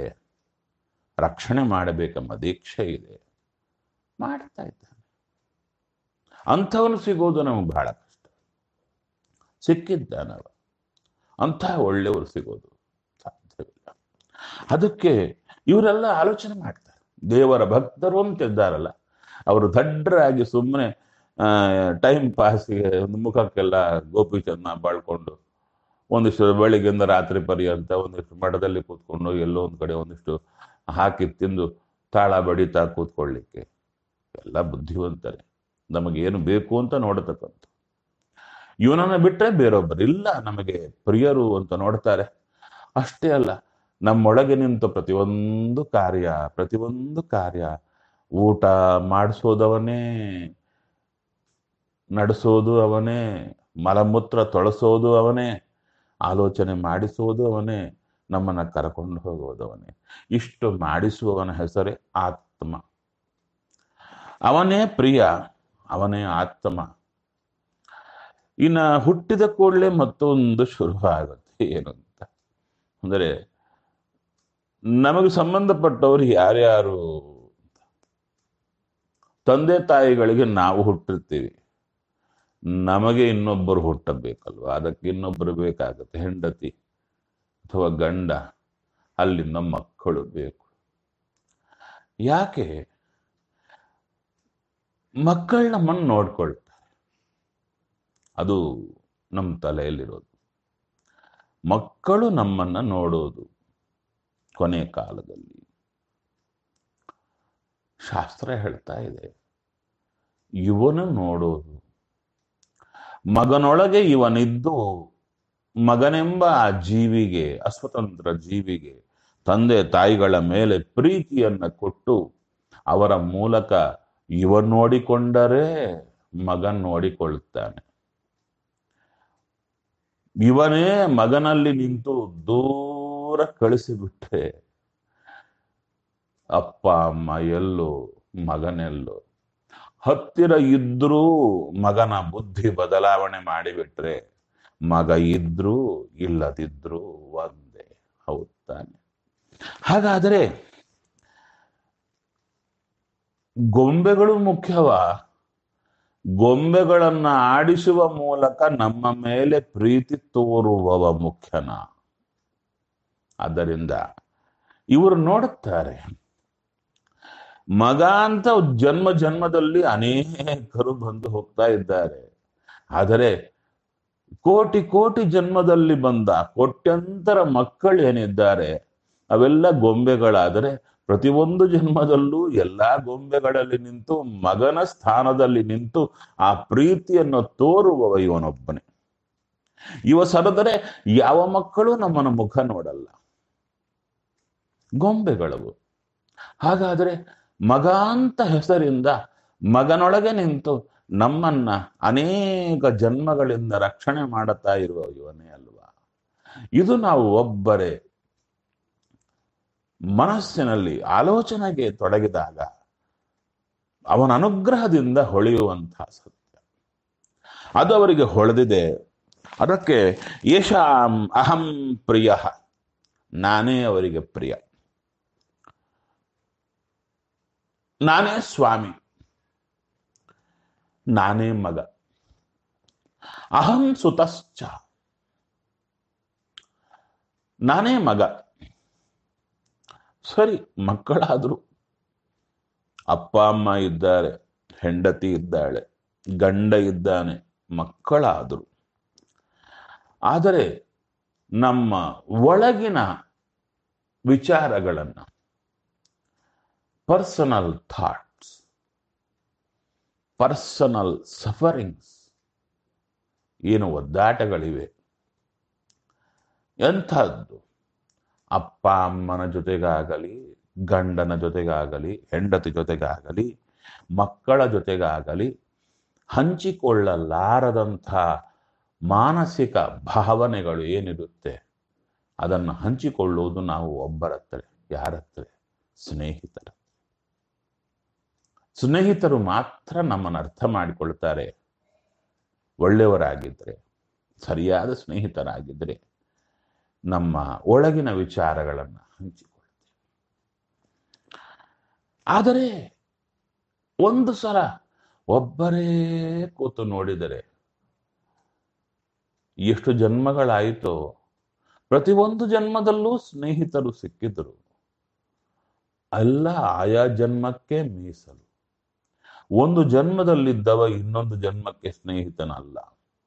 ರಕ್ಷಣೆ ಮಾಡಬೇಕೆಂಬ ದೀಕ್ಷೆ ಇದೆ ಮಾಡ್ತಾ ಇದ್ದಾನೆ ಅಂಥವನು ಸಿಗೋದು ನಮಗೆ ಬಹಳ ಕಷ್ಟ ಸಿಕ್ಕಿದ್ದಾನವ ಅಂಥ ಒಳ್ಳೆಯವರು ಸಿಗೋದು ಸಾಧ್ಯವಿಲ್ಲ ಅದಕ್ಕೆ ಇವರೆಲ್ಲ ಆಲೋಚನೆ ಮಾಡ್ತಾರೆ ದೇವರ ಭಕ್ತರು ಅಂತಿದ್ದಾರಲ್ಲ ಅವರು ದಡ್ಡರಾಗಿ ಸುಮ್ಮನೆ ಟೈಮ್ ಪಾಸ್ಗೆ ಒಂದು ಮುಖಕ್ಕೆಲ್ಲ ಗೋಪಿ ಚೆನ್ನ ಬಾಳ್ಕೊಂಡು ಒಂದಿಷ್ಟು ಬೆಳಿಗ್ಗೆಯಿಂದ ರಾತ್ರಿ ಪರ್ಯಂತ ಒಂದಿಷ್ಟು ಮಠದಲ್ಲಿ ಕೂತ್ಕೊಂಡು ಎಲ್ಲೋ ಒಂದು ಕಡೆ ಒಂದಿಷ್ಟು ಹಾಕಿ ತಿಂದು ತಾಳ ಬಡಿತಾ ಕೂತ್ಕೊಳ್ಳಿಕ್ಕೆ ಎಲ್ಲ ಬುದ್ಧಿವಂತರೇ ನಮಗೇನು ಬೇಕು ಅಂತ ನೋಡತಕ್ಕಂಥ ಇವನನ್ನ ಬಿಟ್ಟರೆ ಬೇರೊಬ್ಬರು ಇಲ್ಲ ನಮಗೆ ಪ್ರಿಯರು ಅಂತ ನೋಡ್ತಾರೆ ಅಷ್ಟೇ ಅಲ್ಲ ನಮ್ಮೊಳಗೆ ನಿಂತು ಪ್ರತಿಯೊಂದು ಕಾರ್ಯ ಪ್ರತಿಯೊಂದು ಕಾರ್ಯ ಊಟ ಮಾಡಿಸೋದವನೇ ನಡೆಸೋದು ಅವನೇ ಮಲಮೂತ್ರ ತೊಳಸೋದು ಅವನೇ ಆಲೋಚನೆ ಮಾಡಿಸುವುದು ಅವನೇ ನಮ್ಮನ್ನ ಕರ್ಕೊಂಡು ಹೋಗೋದು ಅವನೇ ಇಷ್ಟು ಮಾಡಿಸುವವನ ಹೆಸರೇ ಆತ್ಮ ಅವನೇ ಪ್ರಿಯ ಅವನೇ ಆತ್ಮ ಇನ್ನ ಹುಟ್ಟಿದ ಕೂಡಲೇ ಮತ್ತೊಂದು ಶುರು ಆಗುತ್ತೆ ಏನು ಅಂತ ಅಂದರೆ ನಮಗೆ ಸಂಬಂಧಪಟ್ಟವರು ಯಾರ್ಯಾರು ತಂದೆ ತಾಯಿಗಳಿಗೆ ನಾವು ಹುಟ್ಟಿರ್ತೀವಿ ನಮಗೆ ಇನ್ನೊಬ್ಬರು ಹುಟ್ಟಬೇಕಲ್ವ ಅದಕ್ಕೆ ಇನ್ನೊಬ್ಬರು ಬೇಕಾಗುತ್ತೆ ಹೆಂಡತಿ ಅಥವಾ ಗಂಡ ಅಲ್ಲಿಂದ ಮಕ್ಕಳು ಬೇಕು ಯಾಕೆ ಮಕ್ಕಳು ನಮ್ಮನ್ನು ನೋಡ್ಕೊಳ್ತಾರೆ ಅದು ನಮ್ಮ ತಲೆಯಲ್ಲಿರೋದು ಮಕ್ಕಳು ನಮ್ಮನ್ನ ನೋಡೋದು ಕೊನೆ ಕಾಲದಲ್ಲಿ ಶಾಸ್ತ್ರ ಹೇಳ್ತಾ ಇದೆ ಇವನು ನೋಡೋದು ಮಗನೊಳಗೆ ಇವನಿದ್ದು ಮಗನೆಂಬ ಆ ಜೀವಿಗೆ ಅಸ್ವತಂತ್ರ ಜೀವಿಗೆ ತಂದೆ ತಾಯಿಗಳ ಮೇಲೆ ಪ್ರೀತಿಯನ್ನ ಕೊಟ್ಟು ಅವರ ಮೂಲಕ ಇವ ನೋಡಿಕೊಂಡರೆ ಮಗನ್ ನೋಡಿಕೊಳ್ಳುತ್ತಾನೆ ಇವನೇ ಮಗನಲ್ಲಿ ನಿಂತು ದೂರ ಕಳಿಸಿಬಿಟ್ರೆ ಅಪ್ಪ ಅಮ್ಮ ಎಲ್ಲೋ ಮಗನೆಲ್ಲೋ ಹತ್ತಿರ ಇದ್ರೂ ಮಗನ ಬುದ್ಧಿ ಬದಲಾವಣೆ ಮಾಡಿಬಿಟ್ರೆ ಮಗ ಇದ್ರೂ ಇಲ್ಲದಿದ್ರೂ ಒಂದೇ ಹೌದ್ ತಾನೆ ಹಾಗಾದರೆ ಗೊಂಬೆಗಳು ಮುಖ್ಯವ ಗೊಂಬೆಗಳನ್ನ ಆಡಿಸುವ ಮೂಲಕ ನಮ್ಮ ಮೇಲೆ ಪ್ರೀತಿ ತೋರುವವ ಮುಖ್ಯನ ಆದ್ದರಿಂದ ಇವರು ನೋಡುತ್ತಾರೆ ಮಗ ಅಂತ ಜನ್ಮ ಜನ್ಮದಲ್ಲಿ ಅನೇಕರು ಬಂದು ಹೋಗ್ತಾ ಇದ್ದಾರೆ ಆದರೆ ಕೋಟಿ ಕೋಟಿ ಜನ್ಮದಲ್ಲಿ ಬಂದ ಕೋಟ್ಯಂತರ ಮಕ್ಕಳು ಏನಿದ್ದಾರೆ ಅವೆಲ್ಲ ಗೊಂಬೆಗಳಾದರೆ ಪ್ರತಿಯೊಂದು ಜನ್ಮದಲ್ಲೂ ಎಲ್ಲಾ ಗೊಂಬೆಗಳಲ್ಲಿ ನಿಂತು ಮಗನ ಸ್ಥಾನದಲ್ಲಿ ನಿಂತು ಆ ಪ್ರೀತಿಯನ್ನು ತೋರುವವ ಇವನೊಬ್ಬನೇ ಇವ ಸರದರೆ ಯಾವ ಮಕ್ಕಳು ನಮ್ಮನ ಮುಖ ನೋಡಲ್ಲ ಗೊಂಬೆಗಳವು ಹಾಗಾದರೆ ಮಗ ಅಂತ ಹೆಸರಿಂದ ಮಗನೊಳಗೆ ನಿಂತು ನಮ್ಮನ್ನ ಅನೇಕ ಜನ್ಮಗಳಿಂದ ರಕ್ಷಣೆ ಮಾಡುತ್ತಾ ಇರುವ ಇವನೇ ಅಲ್ವಾ ಇದು ನಾವು ಒಬ್ಬರೇ ಮನಸ್ಸಿನಲ್ಲಿ ಆಲೋಚನೆಗೆ ತೊಡಗಿದಾಗ ಅವನ ಅನುಗ್ರಹದಿಂದ ಹೊಳೆಯುವಂತಹ ಸತ್ಯ ಅದು ಅವರಿಗೆ ಹೊಳೆದಿದೆ ಅದಕ್ಕೆ ಯಶಾಂ ಅಹಂ ಪ್ರಿಯ ನಾನೇ ಅವರಿಗೆ ಪ್ರಿಯ ನಾನೇ ಸ್ವಾಮಿ ನಾನೇ ಮಗ ಅಹಂ ಸುತಶ್ಚ ನಾನೇ ಮಗ ಸರಿ ಮಕ್ಕಳಾದ್ರು ಅಪ್ಪ ಅಮ್ಮ ಇದ್ದಾರೆ ಹೆಂಡತಿ ಇದ್ದಾಳೆ ಗಂಡ ಇದ್ದಾನೆ ಮಕ್ಕಳಾದ್ರು ಆದರೆ ನಮ್ಮ ಒಳಗಿನ ವಿಚಾರಗಳನ್ನು ಪರ್ಸನಲ್ ಥಾಟ್ಸ್ ಪರ್ಸನಲ್ ಸಫರಿಂಗ್ಸ್ ಏನು ಒದ್ದಾಟಗಳಿವೆ ಎಂಥದ್ದು ಅಪ್ಪ ಅಮ್ಮನ ಜೊತೆಗಾಗಲಿ ಗಂಡನ ಜೊತೆಗಾಗಲಿ ಹೆಂಡತಿ ಜೊತೆಗಾಗಲಿ ಮಕ್ಕಳ ಜೊತೆಗಾಗಲಿ ಹಂಚಿಕೊಳ್ಳಲಾರದಂಥ ಮಾನಸಿಕ ಭಾವನೆಗಳು ಏನಿರುತ್ತೆ ಅದನ್ನು ಹಂಚಿಕೊಳ್ಳುವುದು ನಾವು ಒಬ್ಬರತ್ರ ಯಾರತ್ರ ಸ್ನೇಹಿತರ ಸ್ನೇಹಿತರು ಮಾತ್ರ ನಮ್ಮನ್ನು ಅರ್ಥ ಮಾಡಿಕೊಳ್ತಾರೆ ಒಳ್ಳೆಯವರಾಗಿದ್ದರೆ ಸರಿಯಾದ ಸ್ನೇಹಿತರಾಗಿದ್ದರೆ ನಮ್ಮ ಒಳಗಿನ ವಿಚಾರಗಳನ್ನು ಹಂಚಿಕೊಳ್ತೇವೆ ಆದರೆ ಒಂದು ಸಲ ಒಬ್ಬರೇ ಕೂತು ನೋಡಿದರೆ ಎಷ್ಟು ಜನ್ಮಗಳಾಯಿತೋ ಪ್ರತಿಯೊಂದು ಜನ್ಮದಲ್ಲೂ ಸ್ನೇಹಿತರು ಸಿಕ್ಕಿದರು ಅಲ್ಲ ಆಯಾ ಜನ್ಮಕ್ಕೆ ಮೀಸಲು ಒಂದು ಜನ್ಮದಲ್ಲಿದ್ದವ ಇನ್ನೊಂದು ಜನ್ಮಕ್ಕೆ ಸ್ನೇಹಿತನಲ್ಲ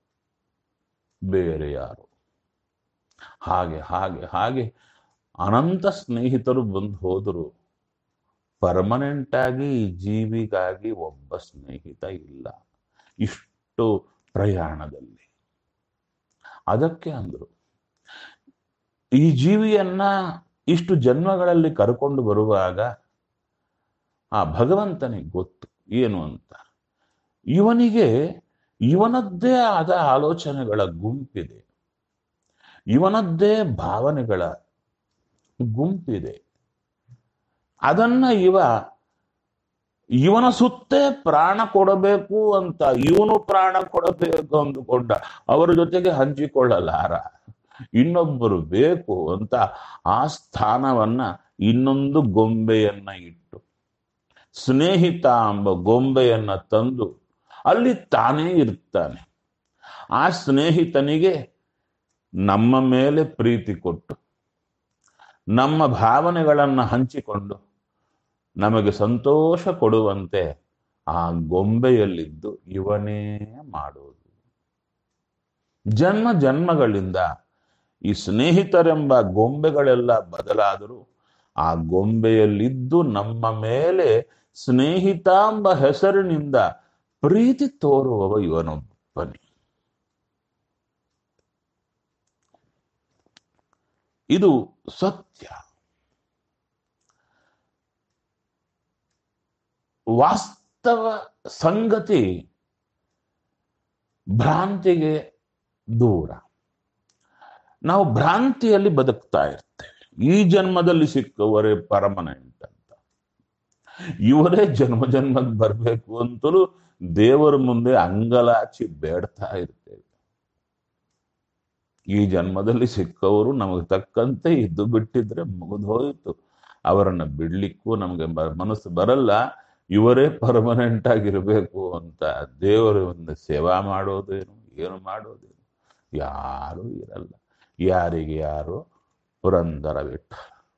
ಬೇರೆ ಯಾರು ಹಾಗೆ ಹಾಗೆ ಹಾಗೆ ಅನಂತ ಸ್ನೇಹಿತರು ಬಂದು ಹೋದರು ಪರ್ಮನೆಂಟ್ ಆಗಿ ಈ ಜೀವಿಗಾಗಿ ಒಬ್ಬ ಸ್ನೇಹಿತ ಇಲ್ಲ ಇಷ್ಟು ಪ್ರಯಾಣದಲ್ಲಿ ಅದಕ್ಕೆ ಅಂದ್ರು ಈ ಜೀವಿಯನ್ನ ಇಷ್ಟು ಜನ್ಮಗಳಲ್ಲಿ ಕರ್ಕೊಂಡು ಬರುವಾಗ ಆ ಭಗವಂತನಿಗೆ ಗೊತ್ತು ಏನು ಅಂತ ಇವನಿಗೆ ಇವನದ್ದೇ ಆದ ಆಲೋಚನೆಗಳ ಗುಂಪಿದೆ ಇವನದ್ದೇ ಭಾವನೆಗಳ ಗುಂಪಿದೆ ಅದನ್ನ ಇವ ಇವನ ಸುತ್ತೇ ಪ್ರಾಣ ಕೊಡಬೇಕು ಅಂತ ಇವನು ಪ್ರಾಣ ಕೊಡಬೇಕು ಅಂದುಕೊಂಡ ಅವರ ಜೊತೆಗೆ ಹಂಚಿಕೊಳ್ಳಲಾರ ಇನ್ನೊಬ್ಬರು ಬೇಕು ಅಂತ ಆ ಸ್ಥಾನವನ್ನ ಇನ್ನೊಂದು ಗೊಂಬೆಯನ್ನ ಇಟ್ಟು ಸ್ನೇಹಿತ ಎಂಬ ಗೊಂಬೆಯನ್ನ ತಂದು ಅಲ್ಲಿ ತಾನೇ ಇರ್ತಾನೆ ಆ ಸ್ನೇಹಿತನಿಗೆ ನಮ್ಮ ಮೇಲೆ ಪ್ರೀತಿ ಕೊಟ್ಟು ನಮ್ಮ ಭಾವನೆಗಳನ್ನು ಹಂಚಿಕೊಂಡು ನಮಗೆ ಸಂತೋಷ ಕೊಡುವಂತೆ ಆ ಗೊಂಬೆಯಲ್ಲಿದ್ದು ಇವನೇ ಮಾಡೋದು ಜನ್ಮ ಜನ್ಮಗಳಿಂದ ಈ ಸ್ನೇಹಿತರೆಂಬ ಗೊಂಬೆಗಳೆಲ್ಲ ಬದಲಾದರೂ ಆ ಗೊಂಬೆಯಲ್ಲಿದ್ದು ನಮ್ಮ ಮೇಲೆ ಸ್ನೇಹಿತ ಎಂಬ ಹೆಸರಿನಿಂದ ಪ್ರೀತಿ ತೋರುವವ ಇವನೊಬ್ಬನೇ ಇದು ಸತ್ಯ ವಾಸ್ತವ ಸಂಗತಿ ಭ್ರಾಂತಿಗೆ ದೂರ ನಾವು ಭ್ರಾಂತಿಯಲ್ಲಿ ಬದುಕ್ತಾ ಇರ್ತೇವೆ ಈ ಜನ್ಮದಲ್ಲಿ ಸಿಕ್ಕವರೇ ಪರ್ಮನೆಂಟ್ ಅಂತ ಇವರೇ ಜನ್ಮ ಜನ್ಮಕ್ಕೆ ಬರಬೇಕು ಅಂತಲೂ ದೇವರ ಮುಂದೆ ಅಂಗಲಾಚಿ ಬೇಡ್ತಾ ಇರ್ತೇವೆ ಈ ಜನ್ಮದಲ್ಲಿ ಸಿಕ್ಕವರು ನಮಗೆ ತಕ್ಕಂತೆ ಇದ್ದು ಬಿಟ್ಟಿದ್ರೆ ಮುಗಿದೋಯ್ತು ಅವರನ್ನ ಬಿಡ್ಲಿಕ್ಕೂ ನಮಗೆ ಬ- ಮನಸ್ಸು ಬರಲ್ಲ ಇವರೇ ಪರ್ಮನೆಂಟ್ ಆಗಿರ್ಬೇಕು ಅಂತ ದೇವರ ಒಂದು ಸೇವಾ ಮಾಡೋದೇನು ಏನು ಮಾಡೋದೇನು ಯಾರೂ ಇರಲ್ಲ ಯಾರಿಗೆ ಯಾರು ಪುರಂದರ ಬಿಟ್ಟ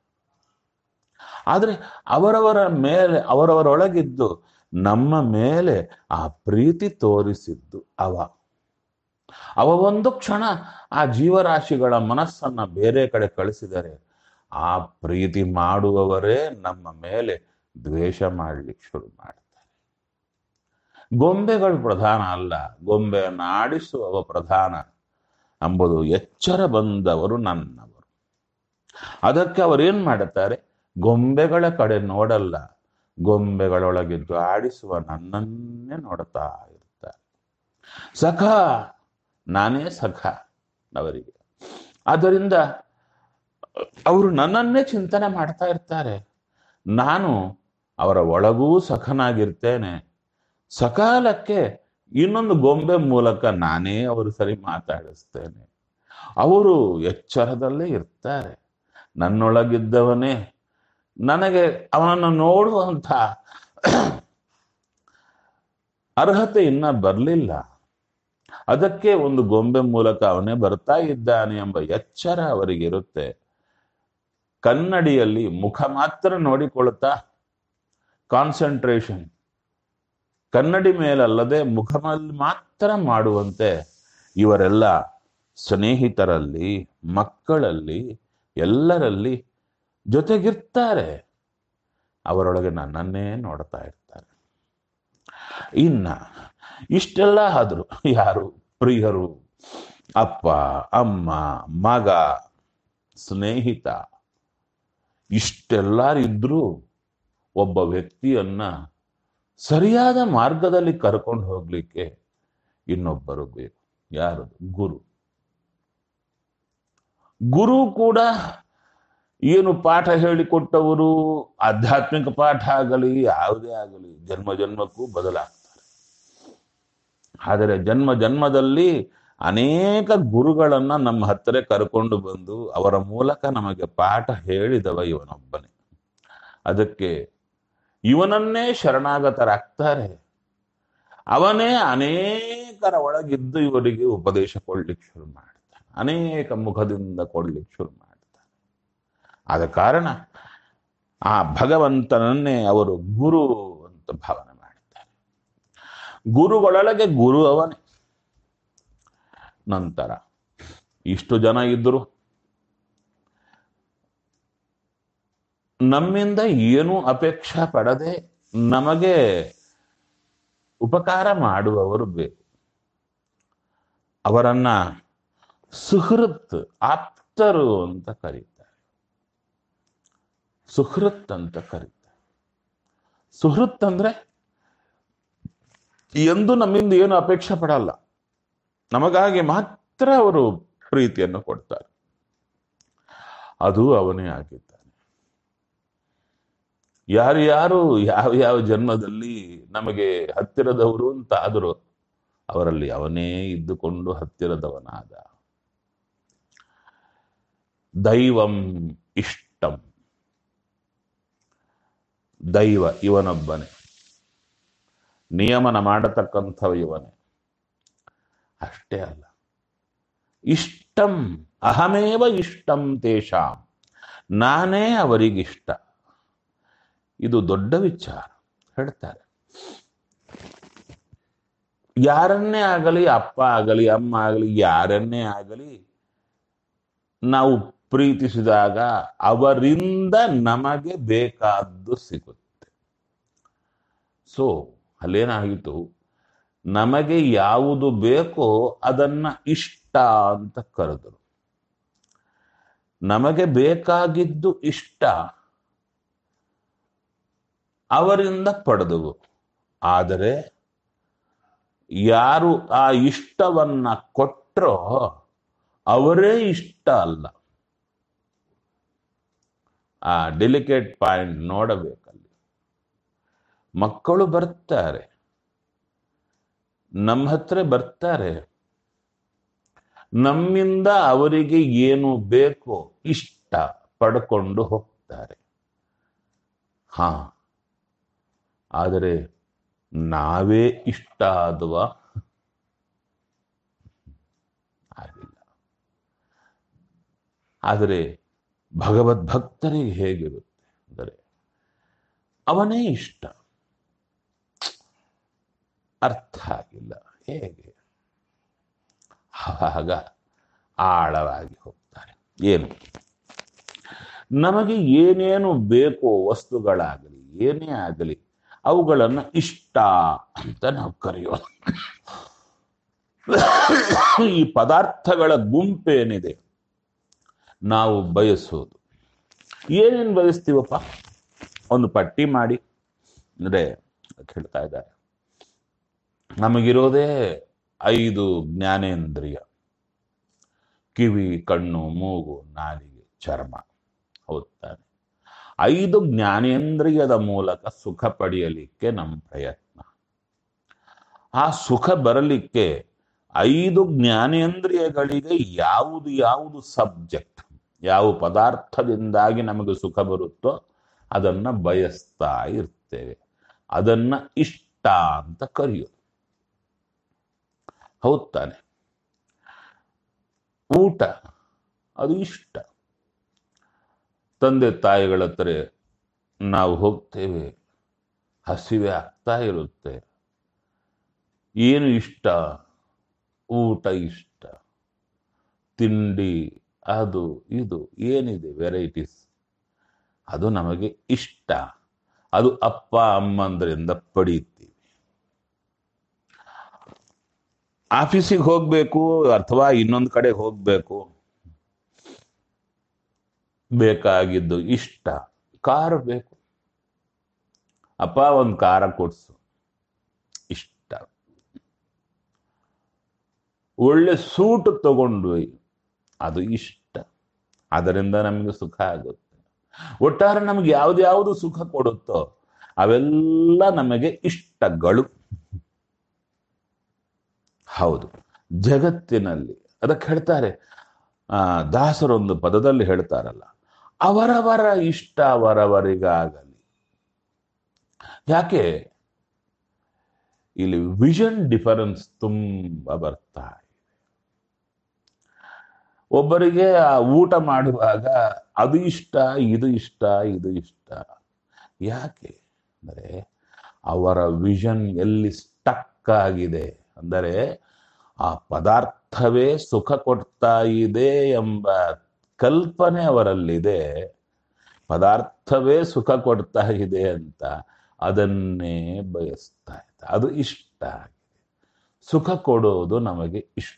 ಆದ್ರೆ ಅವರವರ ಮೇಲೆ ಅವರವರೊಳಗಿದ್ದು ನಮ್ಮ ಮೇಲೆ ಆ ಪ್ರೀತಿ ತೋರಿಸಿದ್ದು ಅವ ಅವ ಒಂದು ಕ್ಷಣ ಆ ಜೀವರಾಶಿಗಳ ಮನಸ್ಸನ್ನ ಬೇರೆ ಕಡೆ ಕಳಿಸಿದರೆ ಆ ಪ್ರೀತಿ ಮಾಡುವವರೇ ನಮ್ಮ ಮೇಲೆ ದ್ವೇಷ ಮಾಡ್ಲಿಕ್ಕೆ ಶುರು ಮಾಡ್ತಾರೆ ಗೊಂಬೆಗಳು ಪ್ರಧಾನ ಅಲ್ಲ ಗೊಂಬೆಯನ್ನು ಆಡಿಸುವವ ಪ್ರಧಾನ ಎಂಬುದು ಎಚ್ಚರ ಬಂದವರು ನನ್ನವರು ಅದಕ್ಕೆ ಅವರೇನ್ ಮಾಡುತ್ತಾರೆ ಗೊಂಬೆಗಳ ಕಡೆ ನೋಡಲ್ಲ ಗೊಂಬೆಗಳೊಳಗಿದ್ದು ಆಡಿಸುವ ನನ್ನನ್ನೇ ನೋಡ್ತಾ ಇರ್ತಾರೆ ಸಖ ನಾನೇ ಸಖ ಅವರಿಗೆ ಆದ್ದರಿಂದ ಅವರು ನನ್ನನ್ನೇ ಚಿಂತನೆ ಮಾಡ್ತಾ ಇರ್ತಾರೆ ನಾನು ಅವರ ಒಳಗೂ ಸಖನಾಗಿರ್ತೇನೆ ಸಕಾಲಕ್ಕೆ ಇನ್ನೊಂದು ಗೊಂಬೆ ಮೂಲಕ ನಾನೇ ಅವರು ಸರಿ ಮಾತಾಡಿಸ್ತೇನೆ ಅವರು ಎಚ್ಚರದಲ್ಲೇ ಇರ್ತಾರೆ ನನ್ನೊಳಗಿದ್ದವನೇ ನನಗೆ ಅವನನ್ನು ನೋಡುವಂಥ ಅರ್ಹತೆ ಇನ್ನ ಬರಲಿಲ್ಲ ಅದಕ್ಕೆ ಒಂದು ಗೊಂಬೆ ಮೂಲಕ ಅವನೇ ಬರ್ತಾ ಇದ್ದಾನೆ ಎಂಬ ಎಚ್ಚರ ಅವರಿಗಿರುತ್ತೆ ಕನ್ನಡಿಯಲ್ಲಿ ಮುಖ ಮಾತ್ರ ನೋಡಿಕೊಳ್ಳುತ್ತಾ ಕಾನ್ಸಂಟ್ರೇಷನ್ ಕನ್ನಡಿ ಮೇಲಲ್ಲದೆ ಮುಖದಲ್ಲಿ ಮಾತ್ರ ಮಾಡುವಂತೆ ಇವರೆಲ್ಲ ಸ್ನೇಹಿತರಲ್ಲಿ ಮಕ್ಕಳಲ್ಲಿ ಎಲ್ಲರಲ್ಲಿ ಜೊತೆಗಿರ್ತಾರೆ ಅವರೊಳಗೆ ನನ್ನನ್ನೇ ನೋಡ್ತಾ ಇರ್ತಾರೆ ಇನ್ನ ಇಷ್ಟೆಲ್ಲ ಆದ್ರು ಯಾರು ಪ್ರಿಯರು ಅಪ್ಪ ಅಮ್ಮ ಮಗ ಸ್ನೇಹಿತ ಇಷ್ಟೆಲ್ಲರಿದ್ರೂ ಒಬ್ಬ ವ್ಯಕ್ತಿಯನ್ನ ಸರಿಯಾದ ಮಾರ್ಗದಲ್ಲಿ ಕರ್ಕೊಂಡು ಹೋಗ್ಲಿಕ್ಕೆ ಇನ್ನೊಬ್ಬರು ಬೇಕು ಯಾರು ಗುರು ಗುರು ಕೂಡ ಏನು ಪಾಠ ಹೇಳಿಕೊಟ್ಟವರು ಆಧ್ಯಾತ್ಮಿಕ ಪಾಠ ಆಗಲಿ ಯಾವುದೇ ಆಗಲಿ ಜನ್ಮ ಜನ್ಮಕ್ಕೂ ಬದಲಾಗ್ತಾರೆ ಆದರೆ ಜನ್ಮ ಜನ್ಮದಲ್ಲಿ ಅನೇಕ ಗುರುಗಳನ್ನ ನಮ್ಮ ಹತ್ತಿರ ಕರ್ಕೊಂಡು ಬಂದು ಅವರ ಮೂಲಕ ನಮಗೆ ಪಾಠ ಹೇಳಿದವ ಇವನೊಬ್ಬನೇ ಅದಕ್ಕೆ ಇವನನ್ನೇ ಶರಣಾಗತರಾಗ್ತಾರೆ ಅವನೇ ಅನೇಕರ ಒಳಗಿದ್ದು ಇವರಿಗೆ ಉಪದೇಶ ಕೊಡ್ಲಿಕ್ಕೆ ಶುರು ಮಾಡ್ತಾನೆ ಅನೇಕ ಮುಖದಿಂದ ಕೊಡ್ಲಿಕ್ಕೆ ಶುರು ಮಾಡ್ತಾನೆ ಆದ ಕಾರಣ ಆ ಭಗವಂತನನ್ನೇ ಅವರು ಗುರು ಅಂತ ಭಾವನೆ ಮಾಡ್ತಾರೆ ಗುರುಗಳೊಳಗೆ ಗುರು ಅವನೇ ನಂತರ ಇಷ್ಟು ಜನ ಇದ್ದರು ನಮ್ಮಿಂದ ಏನೂ ಅಪೇಕ್ಷೆ ಪಡದೆ ನಮಗೆ ಉಪಕಾರ ಮಾಡುವವರು ಬೇಕು ಅವರನ್ನ ಸುಹೃತ್ ಆಪ್ತರು ಅಂತ ಕರೀತಾರೆ ಸುಹೃತ್ ಅಂತ ಕರೀತಾರೆ ಸುಹೃತ್ ಅಂದ್ರೆ ಎಂದು ನಮ್ಮಿಂದ ಏನು ಅಪೇಕ್ಷೆ ಪಡಲ್ಲ ನಮಗಾಗಿ ಮಾತ್ರ ಅವರು ಪ್ರೀತಿಯನ್ನು ಕೊಡ್ತಾರೆ ಅದು ಅವನೇ ಆಗಿದ್ದಾನೆ ಯಾರ್ಯಾರು ಯಾವ ಯಾವ ಜನ್ಮದಲ್ಲಿ ನಮಗೆ ಹತ್ತಿರದವರು ಅಂತ ಆದರೂ ಅವರಲ್ಲಿ ಅವನೇ ಇದ್ದುಕೊಂಡು ಹತ್ತಿರದವನಾದ ದೈವಂ ಇಷ್ಟಂ ದೈವ ಇವನೊಬ್ಬನೇ ನಿಯಮನ ಮಾಡತಕ್ಕಂಥವ ಇವನೇ ಅಷ್ಟೇ ಅಲ್ಲ ಇಷ್ಟಂ ಅಹಮೇವ ಇಷ್ಟಂ ತೇಷಾಂ ನಾನೇ ಅವರಿಗಿಷ್ಟ ಇದು ದೊಡ್ಡ ವಿಚಾರ ಹೇಳ್ತಾರೆ ಯಾರನ್ನೇ ಆಗಲಿ ಅಪ್ಪ ಆಗಲಿ ಅಮ್ಮ ಆಗಲಿ ಯಾರನ್ನೇ ಆಗಲಿ ನಾವು ಪ್ರೀತಿಸಿದಾಗ ಅವರಿಂದ ನಮಗೆ ಬೇಕಾದ್ದು ಸಿಗುತ್ತೆ ಸೊ ಅಲ್ಲೇನಾಗಿತ್ತು ನಮಗೆ ಯಾವುದು ಬೇಕೋ ಅದನ್ನ ಇಷ್ಟ ಅಂತ ಕರೆದರು ನಮಗೆ ಬೇಕಾಗಿದ್ದು ಇಷ್ಟ ಅವರಿಂದ ಪಡೆದವು ಆದರೆ ಯಾರು ಆ ಇಷ್ಟವನ್ನ ಕೊಟ್ಟರೋ ಅವರೇ ಇಷ್ಟ ಅಲ್ಲ ಆ ಡೆಲಿಕೇಟ್ ಪಾಯಿಂಟ್ ನೋಡಬೇಕಲ್ಲಿ ಮಕ್ಕಳು ಬರ್ತಾರೆ ನಮ್ಮ ಹತ್ರ ಬರ್ತಾರೆ ನಮ್ಮಿಂದ ಅವರಿಗೆ ಏನು ಬೇಕೋ ಇಷ್ಟ ಪಡ್ಕೊಂಡು ಹೋಗ್ತಾರೆ ಹಾ ಆದರೆ ನಾವೇ ಇಷ್ಟ ಆದುವ ಆಗಿಲ್ಲ ಆದರೆ ಭಗವದ್ಭಕ್ತರಿಗೆ ಹೇಗಿರುತ್ತೆ ಅಂದರೆ ಅವನೇ ಇಷ್ಟ ಅರ್ಥ ಆಗಿಲ್ಲ ಹೇಗೆ ಆವಾಗ ಆಳವಾಗಿ ಹೋಗ್ತಾರೆ ಏನು ನಮಗೆ ಏನೇನು ಬೇಕೋ ವಸ್ತುಗಳಾಗಲಿ ಏನೇ ಆಗಲಿ ಅವುಗಳನ್ನ ಇಷ್ಟ ಅಂತ ನಾವು ಕರೆಯೋದು ಈ ಪದಾರ್ಥಗಳ ಗುಂಪೇನಿದೆ ನಾವು ಬಯಸೋದು ಏನೇನು ಬಯಸ್ತೀವಪ್ಪ ಒಂದು ಪಟ್ಟಿ ಮಾಡಿ ಅಂದ್ರೆ ಹೇಳ್ತಾ ಇದ್ದಾರೆ ನಮಗಿರೋದೇ ಐದು ಜ್ಞಾನೇಂದ್ರಿಯ ಕಿವಿ ಕಣ್ಣು ಮೂಗು ನಾಲಿಗೆ ಚರ್ಮ ಹೌದು ತಾನೆ ಐದು ಜ್ಞಾನೇಂದ್ರಿಯದ ಮೂಲಕ ಸುಖ ಪಡೆಯಲಿಕ್ಕೆ ನಮ್ಮ ಪ್ರಯತ್ನ ಆ ಸುಖ ಬರಲಿಕ್ಕೆ ಐದು ಜ್ಞಾನೇಂದ್ರಿಯಗಳಿಗೆ ಯಾವುದು ಯಾವುದು ಸಬ್ಜೆಕ್ಟ್ ಯಾವ ಪದಾರ್ಥದಿಂದಾಗಿ ನಮಗೆ ಸುಖ ಬರುತ್ತೋ ಅದನ್ನ ಬಯಸ್ತಾ ಇರ್ತೇವೆ ಅದನ್ನ ಇಷ್ಟ ಅಂತ ಕರೆಯೋದು ಹೌದ್ ತಾನೆ ಊಟ ಅದು ಇಷ್ಟ ತಂದೆ ತಾಯಿಗಳ ಹತ್ರ ನಾವು ಹೋಗ್ತೇವೆ ಹಸಿವೆ ಆಗ್ತಾ ಇರುತ್ತೆ ಏನು ಇಷ್ಟ ಊಟ ಇಷ್ಟ ತಿಂಡಿ ಅದು ಇದು ಏನಿದೆ ವೆರೈಟೀಸ್ ಅದು ನಮಗೆ ಇಷ್ಟ ಅದು ಅಪ್ಪ ಅಮ್ಮಂದ್ರಿಂದ ಪಡೀತೀವಿ ಆಫೀಸಿಗೆ ಹೋಗ್ಬೇಕು ಅಥವಾ ಇನ್ನೊಂದು ಕಡೆ ಹೋಗ್ಬೇಕು ಬೇಕಾಗಿದ್ದು ಇಷ್ಟ ಕಾರ್ ಬೇಕು ಅಪ್ಪ ಒಂದು ಕಾರ ಕೊಡ್ಸು ಇಷ್ಟ ಒಳ್ಳೆ ಸೂಟ್ ತಗೊಂಡ್ವಿ ಅದು ಇಷ್ಟ ಅದರಿಂದ ನಮಗೆ ಸುಖ ಆಗುತ್ತೆ ಒಟ್ಟಾರೆ ನಮ್ಗೆ ಯಾವ್ದು ಸುಖ ಕೊಡುತ್ತೋ ಅವೆಲ್ಲ ನಮಗೆ ಇಷ್ಟಗಳು ಹೌದು ಜಗತ್ತಿನಲ್ಲಿ ಅದಕ್ಕೆ ಹೇಳ್ತಾರೆ ಆ ದಾಸರೊಂದು ಪದದಲ್ಲಿ ಹೇಳ್ತಾರಲ್ಲ ಅವರವರ ಇಷ್ಟ ಅವರವರಿಗಾಗಲಿ ಯಾಕೆ ಇಲ್ಲಿ ವಿಷನ್ ಡಿಫರೆನ್ಸ್ ತುಂಬ ಬರ್ತಾ ಇದೆ ಒಬ್ಬರಿಗೆ ಆ ಊಟ ಮಾಡುವಾಗ ಅದು ಇಷ್ಟ ಇದು ಇಷ್ಟ ಇದು ಇಷ್ಟ ಯಾಕೆ ಅಂದರೆ ಅವರ ವಿಷನ್ ಎಲ್ಲಿ ಸ್ಟಕ್ ಆಗಿದೆ ಅಂದರೆ ಆ ಪದಾರ್ಥವೇ ಸುಖ ಕೊಡ್ತಾ ಇದೆ ಎಂಬ ಕಲ್ಪನೆ ಅವರಲ್ಲಿದೆ ಪದಾರ್ಥವೇ ಸುಖ ಕೊಡ್ತಾ ಇದೆ ಅಂತ ಅದನ್ನೇ ಬಯಸ್ತಾ ಇದ್ದ ಅದು ಇಷ್ಟ ಆಗಿದೆ ಸುಖ ಕೊಡೋದು ನಮಗೆ ಇಷ್ಟ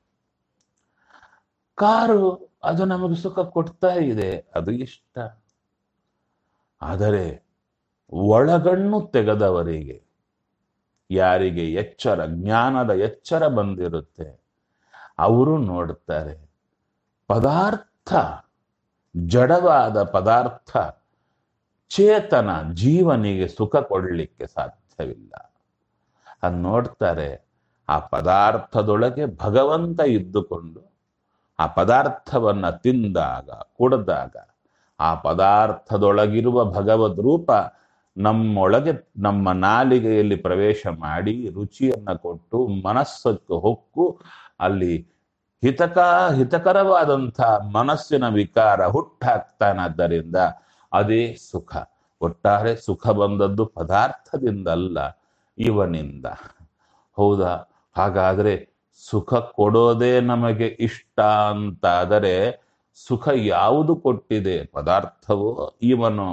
ಕಾರು ಅದು ನಮಗೆ ಸುಖ ಕೊಡ್ತಾ ಇದೆ ಅದು ಇಷ್ಟ ಆದರೆ ಒಳಗಣ್ಣು ತೆಗೆದವರಿಗೆ ಯಾರಿಗೆ ಎಚ್ಚರ ಜ್ಞಾನದ ಎಚ್ಚರ ಬಂದಿರುತ್ತೆ ಅವರು ನೋಡುತ್ತಾರೆ ಪದಾರ್ಥ ಜಡವಾದ ಪದಾರ್ಥ ಚೇತನ ಜೀವನಿಗೆ ಸುಖ ಕೊಡಲಿಕ್ಕೆ ಸಾಧ್ಯವಿಲ್ಲ ಅದು ನೋಡ್ತಾರೆ ಆ ಪದಾರ್ಥದೊಳಗೆ ಭಗವಂತ ಇದ್ದುಕೊಂಡು ಆ ಪದಾರ್ಥವನ್ನ ತಿಂದಾಗ ಕುಡಿದಾಗ ಆ ಪದಾರ್ಥದೊಳಗಿರುವ ಭಗವದ್ ರೂಪ ನಮ್ಮೊಳಗೆ ನಮ್ಮ ನಾಲಿಗೆಯಲ್ಲಿ ಪ್ರವೇಶ ಮಾಡಿ ರುಚಿಯನ್ನ ಕೊಟ್ಟು ಮನಸ್ಸಕ್ಕೆ ಹೊಕ್ಕು ಅಲ್ಲಿ ಹಿತಕ ಹಿತಕರವಾದಂಥ ಮನಸ್ಸಿನ ವಿಕಾರ ಹುಟ್ಟಾಕ್ತಾನಾದ್ದರಿಂದ ಅದೇ ಸುಖ ಒಟ್ಟಾರೆ ಸುಖ ಬಂದದ್ದು ಪದಾರ್ಥದಿಂದಲ್ಲ ಇವನಿಂದ ಹೌದಾ ಹಾಗಾದ್ರೆ ಸುಖ ಕೊಡೋದೇ ನಮಗೆ ಇಷ್ಟ ಅಂತಾದರೆ ಸುಖ ಯಾವುದು ಕೊಟ್ಟಿದೆ ಪದಾರ್ಥವೋ ಇವನು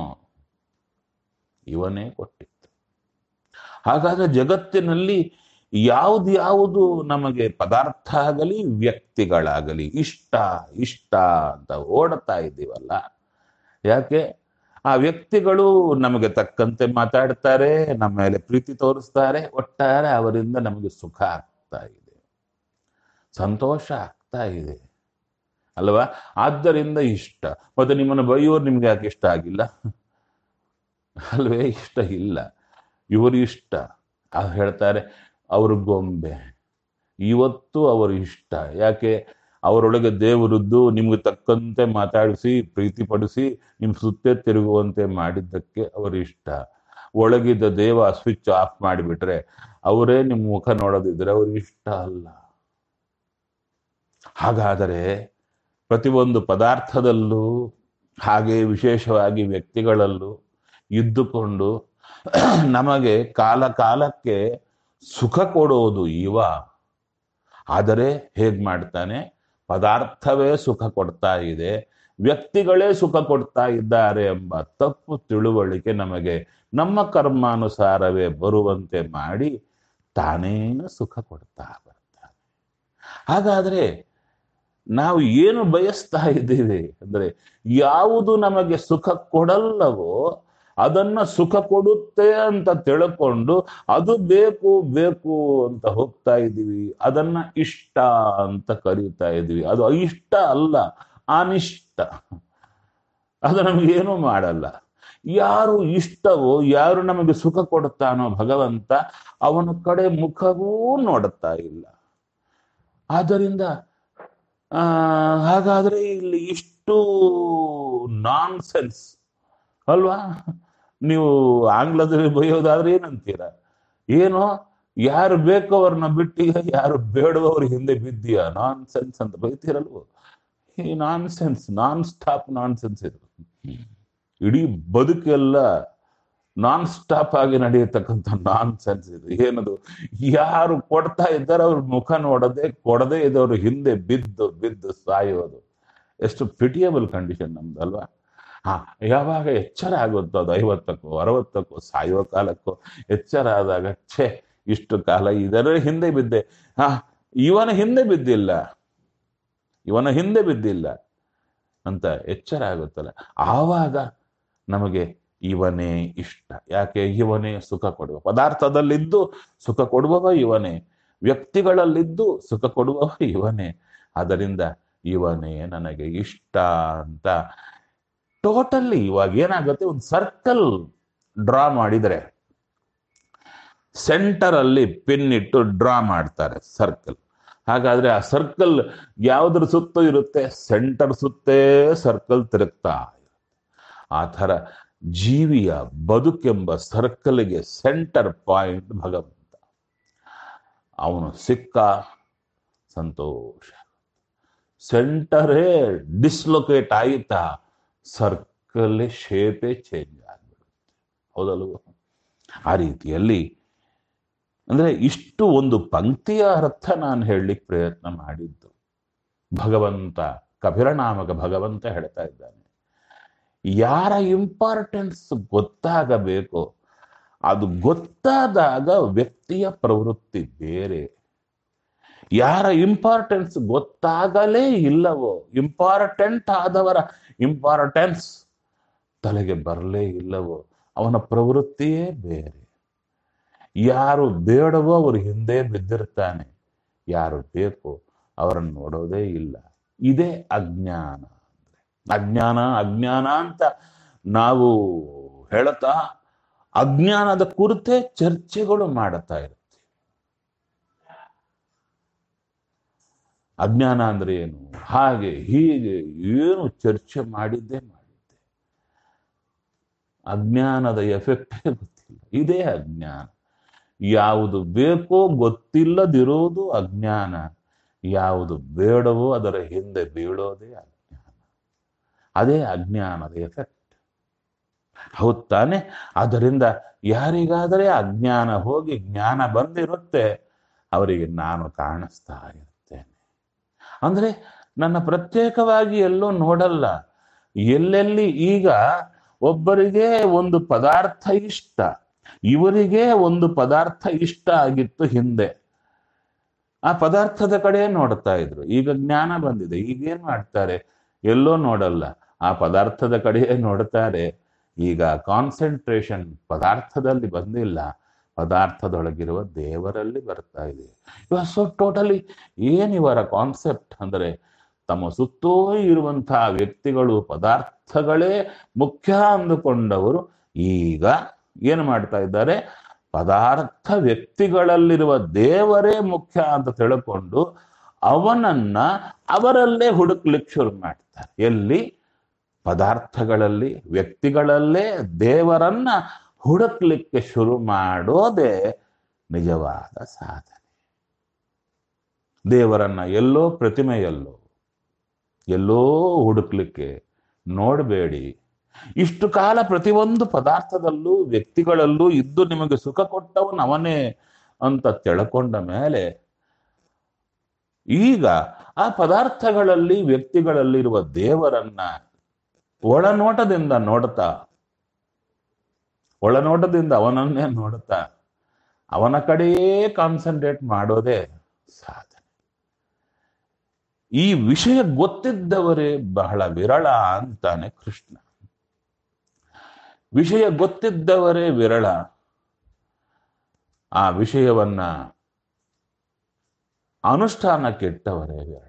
ಇವನೇ ಕೊಟ್ಟಿತ್ತು ಹಾಗಾದ್ರೆ ಜಗತ್ತಿನಲ್ಲಿ ಯಾವ್ದು ಯಾವುದು ನಮಗೆ ಪದಾರ್ಥ ಆಗಲಿ ವ್ಯಕ್ತಿಗಳಾಗಲಿ ಇಷ್ಟ ಇಷ್ಟ ಅಂತ ಓಡ್ತಾ ಇದ್ದೀವಲ್ಲ ಯಾಕೆ ಆ ವ್ಯಕ್ತಿಗಳು ನಮಗೆ ತಕ್ಕಂತೆ ಮಾತಾಡ್ತಾರೆ ನಮ್ಮ ಮೇಲೆ ಪ್ರೀತಿ ತೋರಿಸ್ತಾರೆ ಒಟ್ಟಾರೆ ಅವರಿಂದ ನಮಗೆ ಸುಖ ಆಗ್ತಾ ಇದೆ ಸಂತೋಷ ಆಗ್ತಾ ಇದೆ ಅಲ್ವಾ ಆದ್ದರಿಂದ ಇಷ್ಟ ಮತ್ತೆ ನಿಮ್ಮನ್ನು ಬೈಯೋರು ನಿಮ್ಗೆ ಯಾಕೆ ಇಷ್ಟ ಆಗಿಲ್ಲ ಅಲ್ವೇ ಇಷ್ಟ ಇಲ್ಲ ಇವರು ಇಷ್ಟ ಅದು ಹೇಳ್ತಾರೆ ಅವ್ರ ಗೊಂಬೆ ಇವತ್ತು ಅವರು ಇಷ್ಟ ಯಾಕೆ ಅವರೊಳಗೆ ದೇವರದ್ದು ನಿಮ್ಗೆ ತಕ್ಕಂತೆ ಮಾತಾಡಿಸಿ ಪ್ರೀತಿಪಡಿಸಿ ನಿಮ್ ಸುತ್ತೇ ತಿರುಗುವಂತೆ ಮಾಡಿದ್ದಕ್ಕೆ ಅವರು ಇಷ್ಟ ಒಳಗಿದ್ದ ದೇವ ಸ್ವಿಚ್ ಆಫ್ ಮಾಡಿಬಿಟ್ರೆ ಅವರೇ ನಿಮ್ಮ ಮುಖ ನೋಡೋದಿದ್ರೆ ಅವ್ರು ಇಷ್ಟ ಅಲ್ಲ ಹಾಗಾದರೆ ಪ್ರತಿಯೊಂದು ಪದಾರ್ಥದಲ್ಲೂ ಹಾಗೆ ವಿಶೇಷವಾಗಿ ವ್ಯಕ್ತಿಗಳಲ್ಲೂ ಇದ್ದುಕೊಂಡು ನಮಗೆ ಕಾಲ ಕಾಲಕ್ಕೆ ಸುಖ ಕೊಡೋದು ಇವ ಆದರೆ ಹೇಗ್ ಮಾಡ್ತಾನೆ ಪದಾರ್ಥವೇ ಸುಖ ಕೊಡ್ತಾ ಇದೆ ವ್ಯಕ್ತಿಗಳೇ ಸುಖ ಕೊಡ್ತಾ ಇದ್ದಾರೆ ಎಂಬ ತಪ್ಪು ತಿಳುವಳಿಕೆ ನಮಗೆ ನಮ್ಮ ಕರ್ಮಾನುಸಾರವೇ ಬರುವಂತೆ ಮಾಡಿ ತಾನೇ ಸುಖ ಕೊಡ್ತಾ ಬರ್ತಾನೆ ಹಾಗಾದ್ರೆ ನಾವು ಏನು ಬಯಸ್ತಾ ಇದ್ದೀವಿ ಅಂದ್ರೆ ಯಾವುದು ನಮಗೆ ಸುಖ ಕೊಡಲ್ಲವೋ ಅದನ್ನ ಸುಖ ಕೊಡುತ್ತೆ ಅಂತ ತಿಳ್ಕೊಂಡು ಅದು ಬೇಕು ಬೇಕು ಅಂತ ಹೋಗ್ತಾ ಇದ್ದೀವಿ ಅದನ್ನ ಇಷ್ಟ ಅಂತ ಕರೀತಾ ಇದ್ದೀವಿ ಅದು ಇಷ್ಟ ಅಲ್ಲ ಅನಿಷ್ಟ ಅದು ನಮಗೇನು ಮಾಡಲ್ಲ ಯಾರು ಇಷ್ಟವೋ ಯಾರು ನಮಗೆ ಸುಖ ಕೊಡುತ್ತಾನೋ ಭಗವಂತ ಅವನ ಕಡೆ ಮುಖವೂ ನೋಡುತ್ತಾ ಇಲ್ಲ ಆದ್ದರಿಂದ ಆ ಹಾಗಾದ್ರೆ ಇಲ್ಲಿ ಇಷ್ಟು ನಾನ್ ಸೆನ್ಸ್ ಅಲ್ವಾ ನೀವು ಆಂಗ್ಲದಲ್ಲಿ ಬೈಯೋದಾದ್ರೆ ಏನಂತೀರ ಏನು ಯಾರು ಬೇಕೋ ಅವ್ರನ್ನ ಬಿಟ್ಟೀಗ ಯಾರು ಬೇಡವೋ ಅವ್ರ ಹಿಂದೆ ಬಿದ್ದೀಯ ನಾನ್ ಸೆನ್ಸ್ ಅಂತ ಬೈತೀರಲ್ವ ಈ nonsense nonstop nonsense ಇದು ಇಡೀ ಬದುಕೆಲ್ಲ ನಾನ್ ಸ್ಟಾಪ್ ಆಗಿ ನಡೆಯತಕ್ಕಂಥ ನಾನ್ ಸೆನ್ಸ್ ಇದು ಏನದು ಯಾರು ಕೊಡ್ತಾ ಇದ್ದಾರೆ ಅವ್ರ ಮುಖ ನೋಡದೆ ಕೊಡದೆ ಇದ್ದವ್ರ ಹಿಂದೆ ಬಿದ್ದು ಬಿದ್ದು ಸಾಯೋದು ಎಷ್ಟು ಪಿಟಿಯಬಲ್ ಕಂಡೀಷನ್ ನಮ್ದು ಅಲ್ವಾ ಹಾ ಯಾವಾಗ ಎಚ್ಚರ ಆಗುತ್ತೋ ಅದು ಐವತ್ತಕ್ಕೋ ಅರವತ್ತಕ್ಕೋ ಸಾಯುವ ಕಾಲಕ್ಕೋ ಎಚ್ಚರ ಆದಾಗ ಛೇ ಇಷ್ಟು ಕಾಲ ಇದರ ಹಿಂದೆ ಬಿದ್ದೆ ಹಾ ಇವನ ಹಿಂದೆ ಬಿದ್ದಿಲ್ಲ ಇವನ ಹಿಂದೆ ಬಿದ್ದಿಲ್ಲ ಅಂತ ಎಚ್ಚರ ಆಗುತ್ತಲ್ಲ ಆವಾಗ ನಮಗೆ ಇವನೇ ಇಷ್ಟ ಯಾಕೆ ಇವನೇ ಸುಖ ಕೊಡುವ ಪದಾರ್ಥದಲ್ಲಿದ್ದು ಸುಖ ಕೊಡುವವ ಇವನೇ ವ್ಯಕ್ತಿಗಳಲ್ಲಿದ್ದು ಸುಖ ಕೊಡುವವ ಇವನೇ ಅದರಿಂದ ಇವನೇ ನನಗೆ ಇಷ್ಟ ಅಂತ ಟೋಟಲಿ ಇವಾಗ ಏನಾಗುತ್ತೆ ಒಂದು ಸರ್ಕಲ್ ಡ್ರಾ ಮಾಡಿದರೆ ಸೆಂಟರ್ ಅಲ್ಲಿ ಪಿನ್ ಇಟ್ಟು ಡ್ರಾ ಮಾಡ್ತಾರೆ ಸರ್ಕಲ್ ಹಾಗಾದ್ರೆ ಆ ಸರ್ಕಲ್ ಯಾವುದ್ರ ಸುತ್ತ ಇರುತ್ತೆ ಸೆಂಟರ್ ಸುತ್ತೇ ಸರ್ಕಲ್ ತಿರುಗ್ತಾ ಇರುತ್ತೆ ಆ ಥರ ಜೀವಿಯ ಬದುಕೆಂಬ ಸರ್ಕಲ್ಗೆ ಸೆಂಟರ್ ಪಾಯಿಂಟ್ ಭಗವಂತ ಅವನು ಸಿಕ್ಕ ಸಂತೋಷ ಸೆಂಟರೇ ಡಿಸ್ಲೊಕೇಟ್ ಆಯಿತಾ ಸರ್ಕಲ್ ಶೇಪೇ ಚೇಂಜ್ ಆಗ್ಬಿಡುತ್ತೆ ಹೌದಲ್ವ ಆ ರೀತಿಯಲ್ಲಿ ಅಂದ್ರೆ ಇಷ್ಟು ಒಂದು ಪಂಕ್ತಿಯ ಅರ್ಥ ನಾನು ಹೇಳಲಿಕ್ಕೆ ಪ್ರಯತ್ನ ಮಾಡಿದ್ದು ಭಗವಂತ ಕಪಿರನಾಮಕ ಭಗವಂತ ಹೇಳ್ತಾ ಇದ್ದಾನೆ ಯಾರ ಇಂಪಾರ್ಟೆನ್ಸ್ ಗೊತ್ತಾಗಬೇಕು ಅದು ಗೊತ್ತಾದಾಗ ವ್ಯಕ್ತಿಯ ಪ್ರವೃತ್ತಿ ಬೇರೆ ಯಾರ ಇಂಪಾರ್ಟೆನ್ಸ್ ಗೊತ್ತಾಗಲೇ ಇಲ್ಲವೋ ಇಂಪಾರ್ಟೆಂಟ್ ಆದವರ ಇಂಪಾರ್ಟೆನ್ಸ್ ತಲೆಗೆ ಬರಲೇ ಇಲ್ಲವೋ ಅವನ ಪ್ರವೃತ್ತಿಯೇ ಬೇರೆ ಯಾರು ಬೇಡವೋ ಅವರು ಹಿಂದೆ ಬಿದ್ದಿರ್ತಾನೆ ಯಾರು ಬೇಕು ಅವರನ್ನು ನೋಡೋದೇ ಇಲ್ಲ ಇದೇ ಅಜ್ಞಾನ ಅಂದ್ರೆ ಅಜ್ಞಾನ ಅಜ್ಞಾನ ಅಂತ ನಾವು ಹೇಳ್ತಾ ಅಜ್ಞಾನದ ಕುರಿತೇ ಚರ್ಚೆಗಳು ಮಾಡುತ್ತಾ ಇರ್ತೀವಿ ಅಜ್ಞಾನ ಅಂದ್ರೆ ಏನು ಹಾಗೆ ಹೀಗೆ ಏನು ಚರ್ಚೆ ಮಾಡಿದ್ದೇ ಮಾಡಿದ್ದೆ ಅಜ್ಞಾನದ ಎಫೆಕ್ಟೇ ಗೊತ್ತಿಲ್ಲ ಇದೇ ಅಜ್ಞಾನ ಯಾವುದು ಬೇಕೋ ಗೊತ್ತಿಲ್ಲದಿರೋದು ಅಜ್ಞಾನ ಯಾವುದು ಬೇಡವೋ ಅದರ ಹಿಂದೆ ಬೀಳೋದೇ ಅಜ್ಞಾನ ಅದೇ ಅಜ್ಞಾನದ ಎಫೆಕ್ಟ್ ಹೌದ್ ತಾನೆ ಆದ್ದರಿಂದ ಯಾರಿಗಾದರೆ ಅಜ್ಞಾನ ಹೋಗಿ ಜ್ಞಾನ ಬಂದಿರುತ್ತೆ ಅವರಿಗೆ ನಾನು ಕಾಣಿಸ್ತಾ ಇರ್ತೇನೆ ಅಂದ್ರೆ ನನ್ನ ಪ್ರತ್ಯೇಕವಾಗಿ ಎಲ್ಲೋ ನೋಡಲ್ಲ ಎಲ್ಲೆಲ್ಲಿ ಈಗ ಒಬ್ಬರಿಗೆ ಒಂದು ಪದಾರ್ಥ ಇಷ್ಟ ಇವರಿಗೆ ಒಂದು ಪದಾರ್ಥ ಇಷ್ಟ ಆಗಿತ್ತು ಹಿಂದೆ ಆ ಪದಾರ್ಥದ ಕಡೆ ನೋಡ್ತಾ ಇದ್ರು ಈಗ ಜ್ಞಾನ ಬಂದಿದೆ ಈಗ ಏನ್ ಮಾಡ್ತಾರೆ ಎಲ್ಲೋ ನೋಡಲ್ಲ ಆ ಪದಾರ್ಥದ ಕಡೆಯೇ ನೋಡ್ತಾರೆ ಈಗ ಕಾನ್ಸಂಟ್ರೇಷನ್ ಪದಾರ್ಥದಲ್ಲಿ ಬಂದಿಲ್ಲ ಪದಾರ್ಥದೊಳಗಿರುವ ದೇವರಲ್ಲಿ ಬರ್ತಾ ಇದೆ ಇವಾಗ ಸೊ ಟೋಟಲಿ ಏನ್ ಇವರ ಕಾನ್ಸೆಪ್ಟ್ ಅಂದ್ರೆ ತಮ್ಮ ಸುತ್ತೋ ಇರುವಂತಹ ವ್ಯಕ್ತಿಗಳು ಪದಾರ್ಥಗಳೇ ಮುಖ್ಯ ಅಂದುಕೊಂಡವರು ಈಗ ಏನು ಮಾಡ್ತಾ ಇದ್ದಾರೆ ಪದಾರ್ಥ ವ್ಯಕ್ತಿಗಳಲ್ಲಿರುವ ದೇವರೇ ಮುಖ್ಯ ಅಂತ ತಿಳ್ಕೊಂಡು ಅವನನ್ನ ಅವರಲ್ಲೇ ಹುಡುಕ್ಲಿಕ್ಕೆ ಶುರು ಮಾಡ್ತಾರೆ ಎಲ್ಲಿ ಪದಾರ್ಥಗಳಲ್ಲಿ ವ್ಯಕ್ತಿಗಳಲ್ಲೇ ದೇವರನ್ನ ಹುಡುಕ್ಲಿಕ್ಕೆ ಶುರು ಮಾಡೋದೇ ನಿಜವಾದ ಸಾಧನೆ ದೇವರನ್ನ ಎಲ್ಲೋ ಪ್ರತಿಮೆಯಲ್ಲೋ ಎಲ್ಲೋ ಹುಡುಕ್ಲಿಕ್ಕೆ ನೋಡಬೇಡಿ ಇಷ್ಟು ಕಾಲ ಪ್ರತಿಯೊಂದು ಪದಾರ್ಥದಲ್ಲೂ ವ್ಯಕ್ತಿಗಳಲ್ಲೂ ಇದ್ದು ನಿಮಗೆ ಸುಖ ಕೊಟ್ಟವನು ಅವನೇ ಅಂತ ತಿಳ್ಕೊಂಡ ಮೇಲೆ ಈಗ ಆ ಪದಾರ್ಥಗಳಲ್ಲಿ ವ್ಯಕ್ತಿಗಳಲ್ಲಿರುವ ದೇವರನ್ನ ಒಳನೋಟದಿಂದ ನೋಡ್ತಾ ಒಳನೋಟದಿಂದ ಅವನನ್ನೇ ನೋಡುತ್ತಾ ಅವನ ಕಡೆಯೇ ಕಾನ್ಸಂಟ್ರೇಟ್ ಮಾಡೋದೇ ಸಾಧನೆ ಈ ವಿಷಯ ಗೊತ್ತಿದ್ದವರೇ ಬಹಳ ವಿರಳ ಅಂತಾನೆ ಕೃಷ್ಣ ವಿಷಯ ಗೊತ್ತಿದ್ದವರೇ ವಿರಳ ಆ ವಿಷಯವನ್ನ ಅನುಷ್ಠಾನಕ್ಕಿಟ್ಟವರೇ ವಿರಳ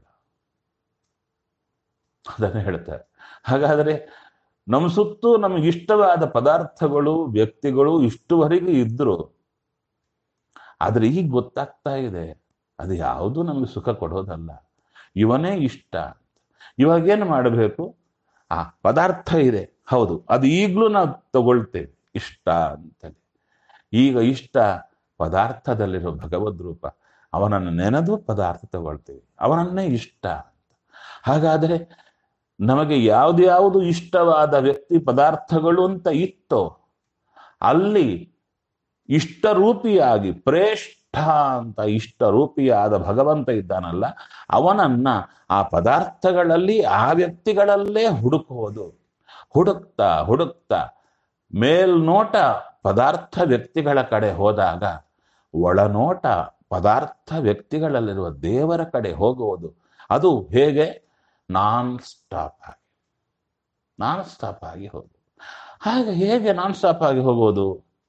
ಅದನ್ನು ಹೇಳ್ತಾರೆ ಹಾಗಾದರೆ ನಮ್ಮ ಸುತ್ತು ನಮಗೆ ಇಷ್ಟವಾದ ಪದಾರ್ಥಗಳು ವ್ಯಕ್ತಿಗಳು ಇಷ್ಟುವರೆಗೆ ಇದ್ರು ಆದ್ರೆ ಈಗ ಗೊತ್ತಾಗ್ತಾ ಇದೆ ಅದು ಯಾವುದು ನಮಗೆ ಸುಖ ಕೊಡೋದಲ್ಲ ಇವನೇ ಇಷ್ಟ ಇವಾಗೇನು ಮಾಡಬೇಕು ಆ ಪದಾರ್ಥ ಇದೆ ಹೌದು ಅದು ಈಗಲೂ ನಾವು ತಗೊಳ್ತೇವೆ ಇಷ್ಟ ಅಂತಲೇ ಈಗ ಇಷ್ಟ ಪದಾರ್ಥದಲ್ಲಿರೋ ಭಗವದ್ ರೂಪ ಅವನನ್ನು ನೆನೆದು ಪದಾರ್ಥ ತಗೊಳ್ತೇವೆ ಅವನನ್ನೇ ಇಷ್ಟ ಅಂತ ಹಾಗಾದರೆ ನಮಗೆ ಯಾವ್ದ್ಯಾವುದು ಇಷ್ಟವಾದ ವ್ಯಕ್ತಿ ಪದಾರ್ಥಗಳು ಅಂತ ಇತ್ತೋ ಅಲ್ಲಿ ಇಷ್ಟರೂಪಿಯಾಗಿ ಪ್ರೇಷ್ಠ ಅಂತ ಇಷ್ಟರೂಪಿಯಾದ ಭಗವಂತ ಇದ್ದಾನಲ್ಲ ಅವನನ್ನ ಆ ಪದಾರ್ಥಗಳಲ್ಲಿ ಆ ವ್ಯಕ್ತಿಗಳಲ್ಲೇ ಹುಡುಕುವುದು ಹುಡುಕ್ತಾ ಹುಡುಕ್ತಾ ಮೇಲ್ನೋಟ ಪದಾರ್ಥ ವ್ಯಕ್ತಿಗಳ ಕಡೆ ಹೋದಾಗ ಒಳನೋಟ ಪದಾರ್ಥ ವ್ಯಕ್ತಿಗಳಲ್ಲಿರುವ ದೇವರ ಕಡೆ ಹೋಗುವುದು ಅದು ಹೇಗೆ ನಾನ್ ಸ್ಟಾಪ್ ಆಗಿ ನಾನ್ ಸ್ಟಾಪ್ ಆಗಿ ಹೋಗುದು ಹಾಗೆ ಹೇಗೆ ನಾನ್ ಸ್ಟಾಪ್ ಆಗಿ ಹೋಗೋದು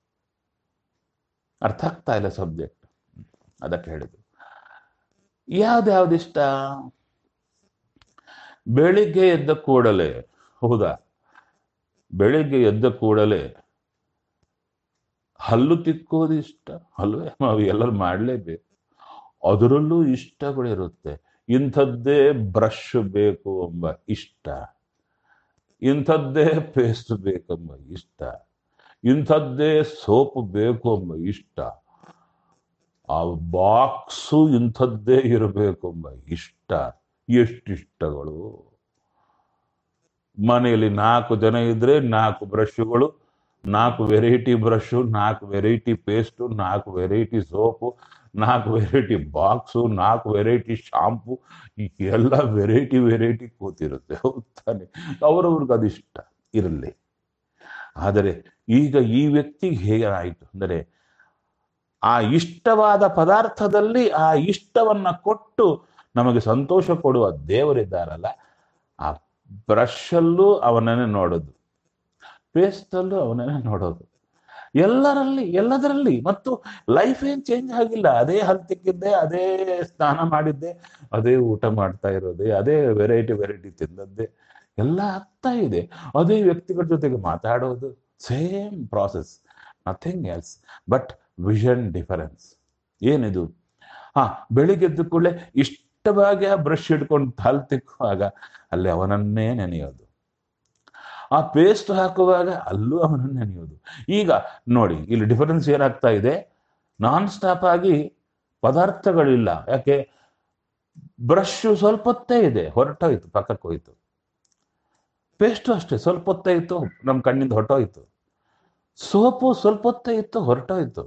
ಅರ್ಥ ಆಗ್ತಾ ಇಲ್ಲ ಸಬ್ಜೆಕ್ಟ್ ಅದಕ್ಕೆ ಹೇಳಿದ್ದು ಯಾವ್ದ್ಯಾವ್ದಿಷ್ಟ ಬೆಳಿಗ್ಗೆ ಎದ್ದ ಕೂಡಲೇ ಹೌದಾ ಬೆಳಿಗ್ಗೆ ಎದ್ದ ಕೂಡಲೇ ಹಲ್ಲು ತಿಕ್ಕೋದು ಇಷ್ಟ ಅಲ್ವೇ ನಾವು ಎಲ್ಲರೂ ಮಾಡಲೇಬೇಕು ಅದರಲ್ಲೂ ಇಷ್ಟಗಳಿರುತ್ತೆ ಇಂಥದ್ದೇ ಬ್ರಷ್ ಬೇಕು ಎಂಬ ಇಷ್ಟ ಇಂಥದ್ದೇ ಪೇಸ್ಟ್ ಬೇಕೆಂಬ ಇಷ್ಟ ಇಂಥದ್ದೇ ಸೋಪ್ ಬೇಕು ಎಂಬ ಇಷ್ಟ ಆ ಬಾಕ್ಸು ಇಂಥದ್ದೇ ಇರಬೇಕೆಂಬ ಇಷ್ಟ ಎಷ್ಟಿಷ್ಟಗಳು ಮನೆಯಲ್ಲಿ ನಾಲ್ಕು ಜನ ಇದ್ರೆ ನಾಲ್ಕು ಬ್ರಷ್ಗಳು ನಾಲ್ಕು ವೆರೈಟಿ ಬ್ರಷು ನಾಲ್ಕು ವೆರೈಟಿ ಪೇಸ್ಟು ನಾಲ್ಕು ವೆರೈಟಿ ಸೋಪು ನಾಲ್ಕು ವೆರೈಟಿ ಬಾಕ್ಸು ನಾಲ್ಕು ವೆರೈಟಿ ಶಾಂಪು ಎಲ್ಲ ವೆರೈಟಿ ವೆರೈಟಿ ಕೂತಿರುತ್ತೆ ಹೌದ್ ತಾನೆ ಅವ್ರವ್ರಿಗೆ ಅದಿಷ್ಟ ಇರಲಿ ಆದರೆ ಈಗ ಈ ವ್ಯಕ್ತಿಗೆ ಹೇಗಾಯಿತು ಅಂದರೆ ಆ ಇಷ್ಟವಾದ ಪದಾರ್ಥದಲ್ಲಿ ಆ ಇಷ್ಟವನ್ನ ಕೊಟ್ಟು ನಮಗೆ ಸಂತೋಷ ಕೊಡುವ ದೇವರಿದ್ದಾರಲ್ಲ ಆ ಬ್ರಷಲ್ಲೂ ಅವನನ್ನೇ ನೋಡೋದು ಪೇಸ್ಟಲ್ಲೂ ಅವನನ್ನೇ ನೋಡೋದು ಎಲ್ಲರಲ್ಲಿ ಎಲ್ಲದರಲ್ಲಿ ಮತ್ತು ಲೈಫ್ ಏನ್ ಚೇಂಜ್ ಆಗಿಲ್ಲ ಅದೇ ಹಲ್ತಿಕ್ಕಿದ್ದೆ ಅದೇ ಸ್ನಾನ ಮಾಡಿದ್ದೆ ಅದೇ ಊಟ ಮಾಡ್ತಾ ಇರೋದೇ ಅದೇ ವೆರೈಟಿ ವೆರೈಟಿ ತಿಂದದ್ದೇ ಎಲ್ಲ ಆಗ್ತಾ ಇದೆ ಅದೇ ವ್ಯಕ್ತಿಗಳ ಜೊತೆಗೆ ಮಾತಾಡೋದು same process nothing else but vision difference ಏನಿದು ಹಾ ಬೆಳಿಗ್ಗೆ ಎದ್ದ ಕೂಡಲೇ ಇಷ್ಟವಾಗಿ ಆ ಬ್ರಷ್ ಹಿಡ್ಕೊಂಡು ಹಲ್ ತಿಕ್ಕುವಾಗ ಅಲ್ಲಿ ಅವನನ್ನೇ ನೆನೆಯೋದು ಆ ಪೇಸ್ಟ್ ಹಾಕುವಾಗ ಅಲ್ಲೂ ಅವನನ್ನೇ ನೆನೆಯೋದು ಈಗ ನೋಡಿ ಇಲ್ಲಿ ಡಿಫರೆನ್ಸ್ ಏನಾಗ್ತಾ ಇದೆ ನಾನ್ ಸ್ಟಾಪ್ ಆಗಿ ಪದಾರ್ಥಗಳಿಲ್ಲ ಯಾಕೆ ಬ್ರಷ್ ಸ್ವಲ್ಪ ಹೊತ್ತೇ ಇದೆ ಹೊರಟೋಯ್ತು ಪಕ್ಕಕ್ಕೆ ಹೋಯ್ತು ಪೇಸ್ಟು ಅಷ್ಟೇ ಸ್ವಲ್ಪ ಹೊತ್ತೇ ಇತ್ತು ನಮ್ಮ ಕಣ್ಣಿಂದ ಹೊರಟೋಯ್ತು ಸೋಪು ಸ್ವಲ್ಪ ಹೊತ್ತೇ ಇತ್ತು ಹೊರಟೋಯ್ತು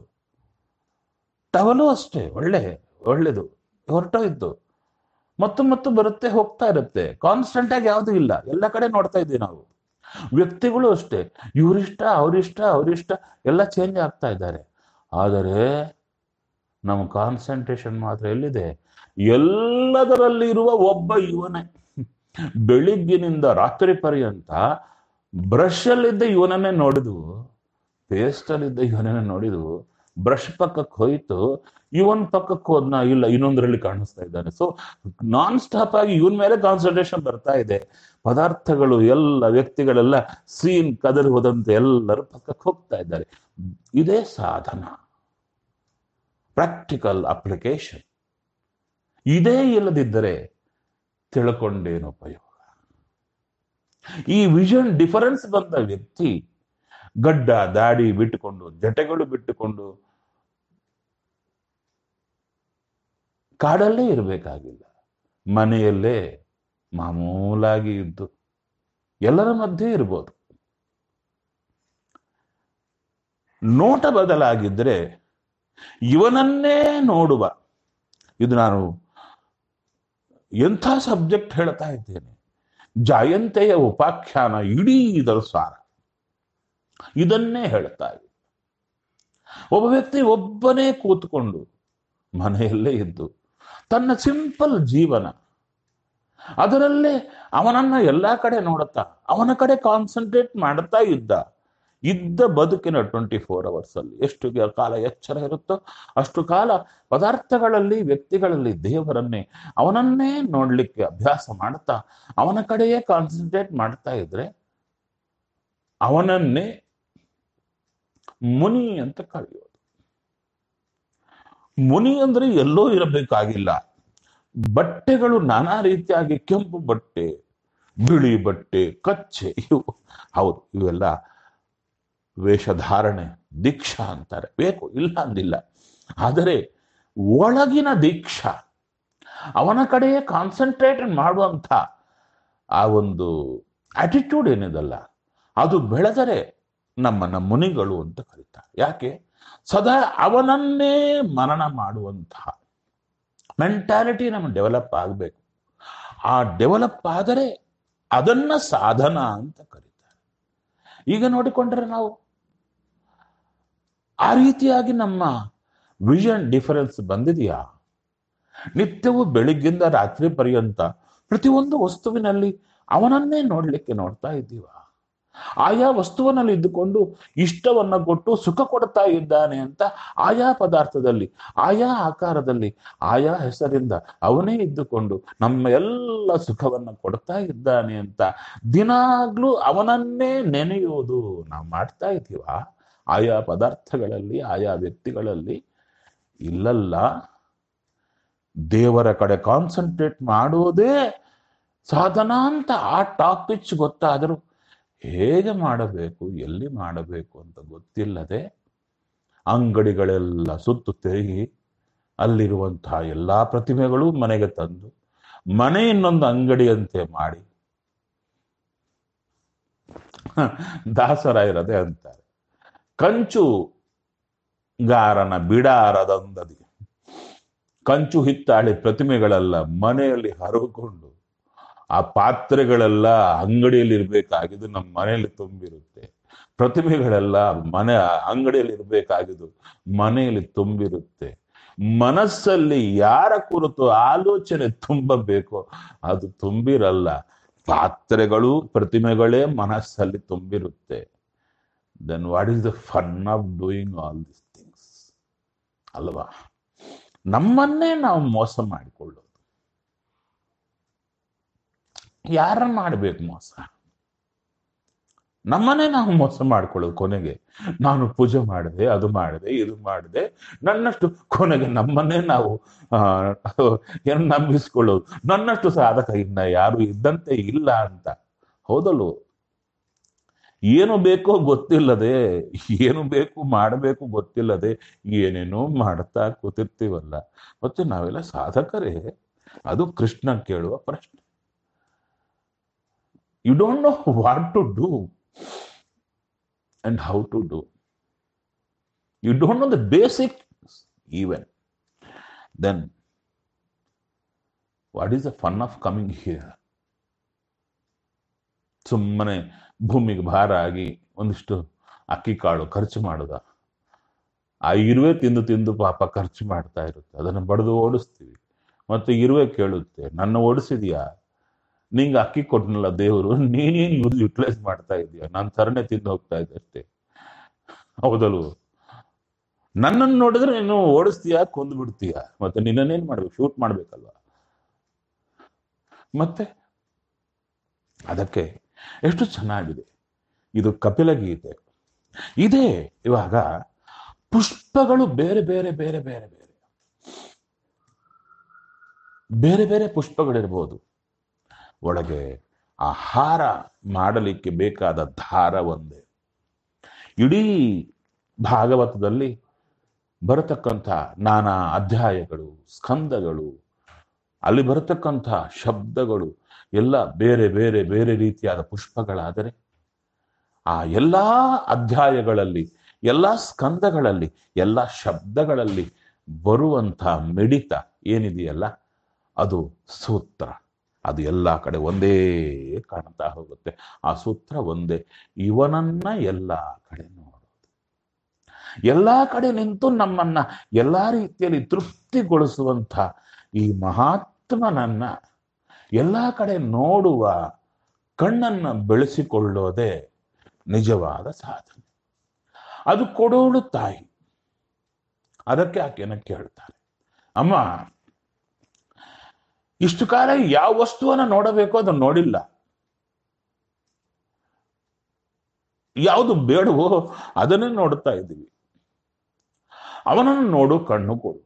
ಟವಲು ಅಷ್ಟೇ ಒಳ್ಳೆ ಒಳ್ಳೇದು ಹೊರಟೋಯ್ತು ಮತ್ತು ಮತ್ತು ಬರುತ್ತೆ ಹೋಗ್ತಾ ಇರುತ್ತೆ ಕಾನ್ಸ್ಟೆಂಟ್ ಆಗಿ ಯಾವುದು ಇಲ್ಲ ಎಲ್ಲ ಕಡೆ ನೋಡ್ತಾ ಇದ್ದೀವಿ ನಾವು ವ್ಯಕ್ತಿಗಳು ಅಷ್ಟೇ ಇವರಿಷ್ಟ ಅವರಿಷ್ಟ ಅವರಿಷ್ಟ ಎಲ್ಲ ಚೇಂಜ್ ಆಗ್ತಾ ಇದ್ದಾರೆ ಆದರೆ ನಮ್ಮ ಕಾನ್ಸಂಟ್ರೇಷನ್ ಮಾತ್ರ ಎಲ್ಲಿದೆ ಎಲ್ಲದರಲ್ಲಿರುವ ಒಬ್ಬ ಇವನೇ ಬೆಳಿಗ್ಗಿನಿಂದ ರಾತ್ರಿ ಪರ್ಯಂತ ಬ್ರಷ್ ಅಲ್ಲಿದ್ದ ಇವನನ್ನೇ ನೋಡಿದ್ವು ಪೇಸ್ಟ್ ಅಲ್ಲಿದ್ದ ಇವನನ್ನೇ ನೋಡಿದ್ವು ಬ್ರಷ್ ಪಕ್ಕಕ್ಕೆ ಹೋಯ್ತು ಇವನ್ ಪಕ್ಕಕ್ಕೆ ಹೋದ್ನ ಇಲ್ಲ ಇನ್ನೊಂದರಲ್ಲಿ ಕಾಣಿಸ್ತಾ ಇದ್ದಾನೆ ಸೊ ನಾನ್ ಸ್ಟಾಪ್ ಆಗಿ ಇವನ್ ಮೇಲೆ ಕಾನ್ಸಂಟ್ರೇಷನ್ ಬರ್ತಾ ಇದೆ ಪದಾರ್ಥಗಳು ಎಲ್ಲ ವ್ಯಕ್ತಿಗಳೆಲ್ಲ ಸೀನ್ ಕದರಿ ಹೋದಂತೆ ಎಲ್ಲರೂ ಪಕ್ಕಕ್ಕೆ ಹೋಗ್ತಾ ಇದ್ದಾರೆ ಇದೇ ಸಾಧನ ಪ್ರಾಕ್ಟಿಕಲ್ ಅಪ್ಲಿಕೇಶನ್ ಇದೇ ಇಲ್ಲದಿದ್ದರೆ ತಿಳ್ಕೊಂಡೇನು ಉಪಯೋಗ ಈ ವಿಷನ್ ಡಿಫರೆನ್ಸ್ ಬಂದ ವ್ಯಕ್ತಿ ಗಡ್ಡ ದಾಡಿ ಬಿಟ್ಟುಕೊಂಡು ಜಟೆಗಳು ಬಿಟ್ಟುಕೊಂಡು ಕಾಡಲ್ಲೇ ಇರಬೇಕಾಗಿಲ್ಲ ಮನೆಯಲ್ಲೇ ಮಾಮೂಲಾಗಿ ಇದ್ದು ಎಲ್ಲರ ಮಧ್ಯೆ ಇರ್ಬೋದು ನೋಟ ಬದಲಾಗಿದ್ರೆ ಇವನನ್ನೇ ನೋಡುವ ಇದು ನಾನು ಎಂಥ ಸಬ್ಜೆಕ್ಟ್ ಹೇಳ್ತಾ ಇದ್ದೇನೆ ಜಯಂತೆಯ ಉಪಾಖ್ಯಾನ ಇಡೀ ಇದರ ಸಾರ ಇದನ್ನೇ ಹೇಳ್ತಾ ಇದೆ ಒಬ್ಬ ವ್ಯಕ್ತಿ ಒಬ್ಬನೇ ಕೂತ್ಕೊಂಡು ಮನೆಯಲ್ಲೇ ಇದ್ದು ತನ್ನ ಸಿಂಪಲ್ ಜೀವನ ಅದರಲ್ಲೇ ಅವನನ್ನ ಎಲ್ಲಾ ಕಡೆ ನೋಡುತ್ತಾ ಅವನ ಕಡೆ ಕಾನ್ಸಂಟ್ರೇಟ್ ಮಾಡ್ತಾ ಇದ್ದ ಇದ್ದ ಬದುಕಿನ ಟ್ವೆಂಟಿ ಫೋರ್ ಅವರ್ಸ್ ಅಲ್ಲಿ ಎಷ್ಟು ಕಾಲ ಎಚ್ಚರ ಇರುತ್ತೋ ಅಷ್ಟು ಕಾಲ ಪದಾರ್ಥಗಳಲ್ಲಿ ವ್ಯಕ್ತಿಗಳಲ್ಲಿ ದೇವರನ್ನೇ ಅವನನ್ನೇ ನೋಡ್ಲಿಕ್ಕೆ ಅಭ್ಯಾಸ ಮಾಡ್ತಾ ಅವನ ಕಡೆಯೇ ಕಾನ್ಸಂಟ್ರೇಟ್ ಮಾಡ್ತಾ ಇದ್ರೆ ಅವನನ್ನೇ ಮುನಿ ಅಂತ ಕರೆಯೋದು ಮುನಿ ಅಂದ್ರೆ ಎಲ್ಲೋ ಇರಬೇಕಾಗಿಲ್ಲ ಬಟ್ಟೆಗಳು ನಾನಾ ರೀತಿಯಾಗಿ ಕೆಂಪು ಬಟ್ಟೆ ಬಿಳಿ ಬಟ್ಟೆ ಕಚ್ಚೆ ಇವು ಹೌದು ಇವೆಲ್ಲ ವೇಷಧಾರಣೆ ದೀಕ್ಷಾ ಅಂತಾರೆ ಬೇಕು ಇಲ್ಲ ಅಂದಿಲ್ಲ ಆದರೆ ಒಳಗಿನ ದೀಕ್ಷಾ ಅವನ ಕಡೆಯೇ ಕಾನ್ಸಂಟ್ರೇಟ್ ಮಾಡುವಂಥ ಆ ಒಂದು ಆಟಿಟ್ಯೂಡ್ ಏನಿದಲ್ಲ ಅದು ಬೆಳೆದರೆ ನಮ್ಮನ್ನ ಮುನಿಗಳು ಅಂತ ಕರೀತಾರೆ ಯಾಕೆ ಸದಾ ಅವನನ್ನೇ ಮನನ ಮಾಡುವಂತಹ ಮೆಂಟ್ಯಾಲಿಟಿ ನಮ್ಮ ಡೆವಲಪ್ ಆಗಬೇಕು ಆ ಡೆವಲಪ್ ಆದರೆ ಅದನ್ನ ಸಾಧನ ಅಂತ ಕರೀತಾರೆ ಈಗ ನೋಡಿಕೊಂಡ್ರೆ ನಾವು ಆ ರೀತಿಯಾಗಿ ನಮ್ಮ ವಿಷನ್ ಡಿಫರೆನ್ಸ್ ಬಂದಿದೆಯಾ ನಿತ್ಯವೂ ಬೆಳಿಗ್ಗಿಂದ ರಾತ್ರಿ ಪರ್ಯಂತ ಪ್ರತಿಯೊಂದು ವಸ್ತುವಿನಲ್ಲಿ ಅವನನ್ನೇ ನೋಡ್ಲಿಕ್ಕೆ ನೋಡ್ತಾ ಇದ್ದೀವ ಆಯಾ ವಸ್ತುವಿನಲ್ಲಿ ಇದ್ದುಕೊಂಡು ಇಷ್ಟವನ್ನ ಕೊಟ್ಟು ಸುಖ ಕೊಡ್ತಾ ಇದ್ದಾನೆ ಅಂತ ಆಯಾ ಪದಾರ್ಥದಲ್ಲಿ ಆಯಾ ಆಕಾರದಲ್ಲಿ ಆಯಾ ಹೆಸರಿಂದ ಅವನೇ ಇದ್ದುಕೊಂಡು ನಮ್ಮ ಎಲ್ಲ ಸುಖವನ್ನ ಕೊಡ್ತಾ ಇದ್ದಾನೆ ಅಂತ ದಿನಾಗ್ಲೂ ಅವನನ್ನೇ ನೆನೆಯುವುದು ನಾವು ಮಾಡ್ತಾ ಇದ್ದೀವ ಆಯಾ ಪದಾರ್ಥಗಳಲ್ಲಿ ಆಯಾ ವ್ಯಕ್ತಿಗಳಲ್ಲಿ ಇಲ್ಲಲ್ಲ ದೇವರ ಕಡೆ ಕಾನ್ಸಂಟ್ರೇಟ್ ಮಾಡುವುದೇ ಸಾಧನ ಅಂತ ಆ ಟಾಪಿಚ್ ಗೊತ್ತಾದರೂ ಹೇಗೆ ಮಾಡಬೇಕು ಎಲ್ಲಿ ಮಾಡಬೇಕು ಅಂತ ಗೊತ್ತಿಲ್ಲದೆ ಅಂಗಡಿಗಳೆಲ್ಲ ಸುತ್ತು ತಿರುಗಿ ಅಲ್ಲಿರುವಂತಹ ಎಲ್ಲಾ ಪ್ರತಿಮೆಗಳು ಮನೆಗೆ ತಂದು ಮನೆ ಇನ್ನೊಂದು ಅಂಗಡಿಯಂತೆ ಮಾಡಿ ದಾಸರಾಯರದೇ ಅಂತಾರೆ ಕಂಚು ಗಾರನ ಬಿಡಾರದಂದದಿ ಕಂಚು ಹಿತ್ತಾಳಿ ಪ್ರತಿಮೆಗಳೆಲ್ಲ ಮನೆಯಲ್ಲಿ ಹರಕೊಂಡು ಆ ಪಾತ್ರೆಗಳೆಲ್ಲ ಅಂಗಡಿಯಲ್ಲಿ ಇರ್ಬೇಕಾಗಿದ್ದು ನಮ್ಮ ಮನೆಯಲ್ಲಿ ತುಂಬಿರುತ್ತೆ ಪ್ರತಿಮೆಗಳೆಲ್ಲ ಮನೆ ಅಂಗಡಿಯಲ್ಲಿ ಇರ್ಬೇಕಾಗಿದ್ದು ಮನೆಯಲ್ಲಿ ತುಂಬಿರುತ್ತೆ ಮನಸ್ಸಲ್ಲಿ ಯಾರ ಕುರಿತು ಆಲೋಚನೆ ತುಂಬಬೇಕು ಅದು ತುಂಬಿರಲ್ಲ ಪಾತ್ರೆಗಳು ಪ್ರತಿಮೆಗಳೇ ಮನಸ್ಸಲ್ಲಿ ತುಂಬಿರುತ್ತೆ then what is the fun of doing all this things ಅಲ್ವಾ ನಮ್ಮನ್ನೇ ನಾವು ಮೋಸ ಮಾಡಿಕೊಳ್ಳೋದು ಯಾರ ಮಾಡ್ಬೇಕು ಮೋಸ ನಮ್ಮನ್ನೇ ನಾವು ಮೋಸ ಮಾಡ್ಕೊಳ್ಳೋದು ಕೊನೆಗೆ ನಾನು ಪೂಜೆ ಮಾಡಿದೆ ಅದು ಮಾಡಿದೆ ಇದು ಮಾಡಿದೆ ನನ್ನಷ್ಟು ಕೊನೆಗೆ ನಮ್ಮನ್ನೇ ನಾವು ಆ ಏನು ನಂಬಿಸ್ಕೊಳ್ಳೋದು ನನ್ನಷ್ಟು ಸಾಧಕ ಇನ್ನ ಯಾರು ಇದ್ದಂತೆ ಇಲ್ಲ ಅಂತ ಹೌದಲ್ವ ಏನು ಬೇಕೋ ಗೊತ್ತಿಲ್ಲದೆ ಏನು ಬೇಕು ಮಾಡಬೇಕು ಗೊತ್ತಿಲ್ಲದೆ ಏನೇನೋ ಮಾಡ್ತಾ ಕೂತಿರ್ತೀವಲ್ಲ ಮತ್ತೆ ನಾವೆಲ್ಲ ಸಾಧಕರೇ ಅದು ಕೃಷ್ಣ ಕೇಳುವ ಪ್ರಶ್ನೆ you don't know what to do and how to do you don't know the basic even then what is the fun of coming here ಸುಮ್ಮನೆ ಭೂಮಿಗೆ ಭಾರ ಆಗಿ ಒಂದಿಷ್ಟು ಅಕ್ಕಿ ಕಾಳು ಖರ್ಚು ಮಾಡುದ ಆ ಇರುವೆ ತಿಂದು ತಿಂದು ಪಾಪ ಖರ್ಚು ಮಾಡ್ತಾ ಇರುತ್ತೆ ಅದನ್ನು ಬಡಿದು ಓಡಿಸ್ತೀವಿ ಮತ್ತೆ ಇರುವೆ ಕೇಳುತ್ತೆ ನನ್ನ ಓಡಿಸಿದ್ಯಾ ನಿಂಗೆ ಅಕ್ಕಿ ಕೊಟ್ಟನಲ್ಲ ದೇವರು ನೀನೇನು ಯೂಸ್ ಯುಟಿಲೈಸ್ ಮಾಡ್ತಾ ಇದೀಯ ನಾನು ತರನೆ ತಿಂದು ಹೋಗ್ತಾ ಇದ್ದೆ ಅಷ್ಟೇ ಹೌದಲ್ವ ನನ್ನನ್ನು ನೋಡಿದ್ರೆ ನೀನು ಓಡಿಸ್ತೀಯಾ ಕೊಂದು ಬಿಡ್ತೀಯ ಮತ್ತೆ ನಿನ್ನನ್ನೇನ್ ಮಾಡ್ಬೇಕು ಶೂಟ್ ಮಾಡ್ಬೇಕಲ್ವಾ ಮತ್ತೆ ಅದಕ್ಕೆ ಎಷ್ಟು ಚೆನ್ನಾಗಿದೆ ಇದು ಕಪಿಲ ಗೀತೆ ಇದೇ ಇವಾಗ ಪುಷ್ಪಗಳು ಬೇರೆ ಬೇರೆ ಬೇರೆ ಬೇರೆ ಬೇರೆ ಬೇರೆ ಬೇರೆ ಪುಷ್ಪಗಳಿರ್ಬೋದು ಒಳಗೆ ಆ ಹಾರ ಮಾಡಲಿಕ್ಕೆ ಬೇಕಾದ ದಾರ ಒಂದೇ ಇಡೀ ಭಾಗವತದಲ್ಲಿ ಬರತಕ್ಕಂಥ ನಾನಾ ಅಧ್ಯಾಯಗಳು ಸ್ಕಂದಗಳು ಅಲ್ಲಿ ಬರತಕ್ಕಂಥ ಶಬ್ದಗಳು ಎಲ್ಲ ಬೇರೆ ಬೇರೆ ಬೇರೆ ರೀತಿಯಾದ ಪುಷ್ಪಗಳಾದರೆ ಆ ಎಲ್ಲಾ ಅಧ್ಯಾಯಗಳಲ್ಲಿ ಎಲ್ಲ ಸ್ಕಂದಗಳಲ್ಲಿ ಎಲ್ಲ ಶಬ್ದಗಳಲ್ಲಿ ಬರುವಂಥ ಮಿಡಿತ ಏನಿದೆಯಲ್ಲ ಅದು ಸೂತ್ರ ಅದು ಎಲ್ಲ ಕಡೆ ಒಂದೇ ಕಾಣ್ತಾ ಹೋಗುತ್ತೆ ಆ ಸೂತ್ರ ಒಂದೇ ಇವನನ್ನ ಎಲ್ಲ ಕಡೆ ನೋಡೋದು ಎಲ್ಲ ಕಡೆ ನಿಂತು ನಮ್ಮನ್ನ ಎಲ್ಲಾ ರೀತಿಯಲ್ಲಿ ತೃಪ್ತಿಗೊಳಿಸುವಂಥ ಈ ಮಹಾತ್ಮನನ್ನ ಎಲ್ಲ ಕಡೆ ನೋಡುವ ಕಣ್ಣನ್ನ ಬೆಳೆಸಿಕೊಳ್ಳೋದೇ ನಿಜವಾದ ಸಾಧನೆ ಅದು ಕೊಡೋಳು ತಾಯಿ ಅದಕ್ಕೆ ಆಕೆನ ಕೇಳ್ತಾರೆ ಅಮ್ಮ ಇಷ್ಟು ಕಾಲ ಯಾವ ವಸ್ತುವನ್ನ ನೋಡಬೇಕೋ ಅದನ್ನ ನೋಡಿಲ್ಲ ಯಾವುದು ಬೇಡವೋ ಅದನ್ನೇ ನೋಡ್ತಾ ಇದ್ದೀವಿ ಅವನನ್ನು ನೋಡು ಕಣ್ಣು ಕೊಡು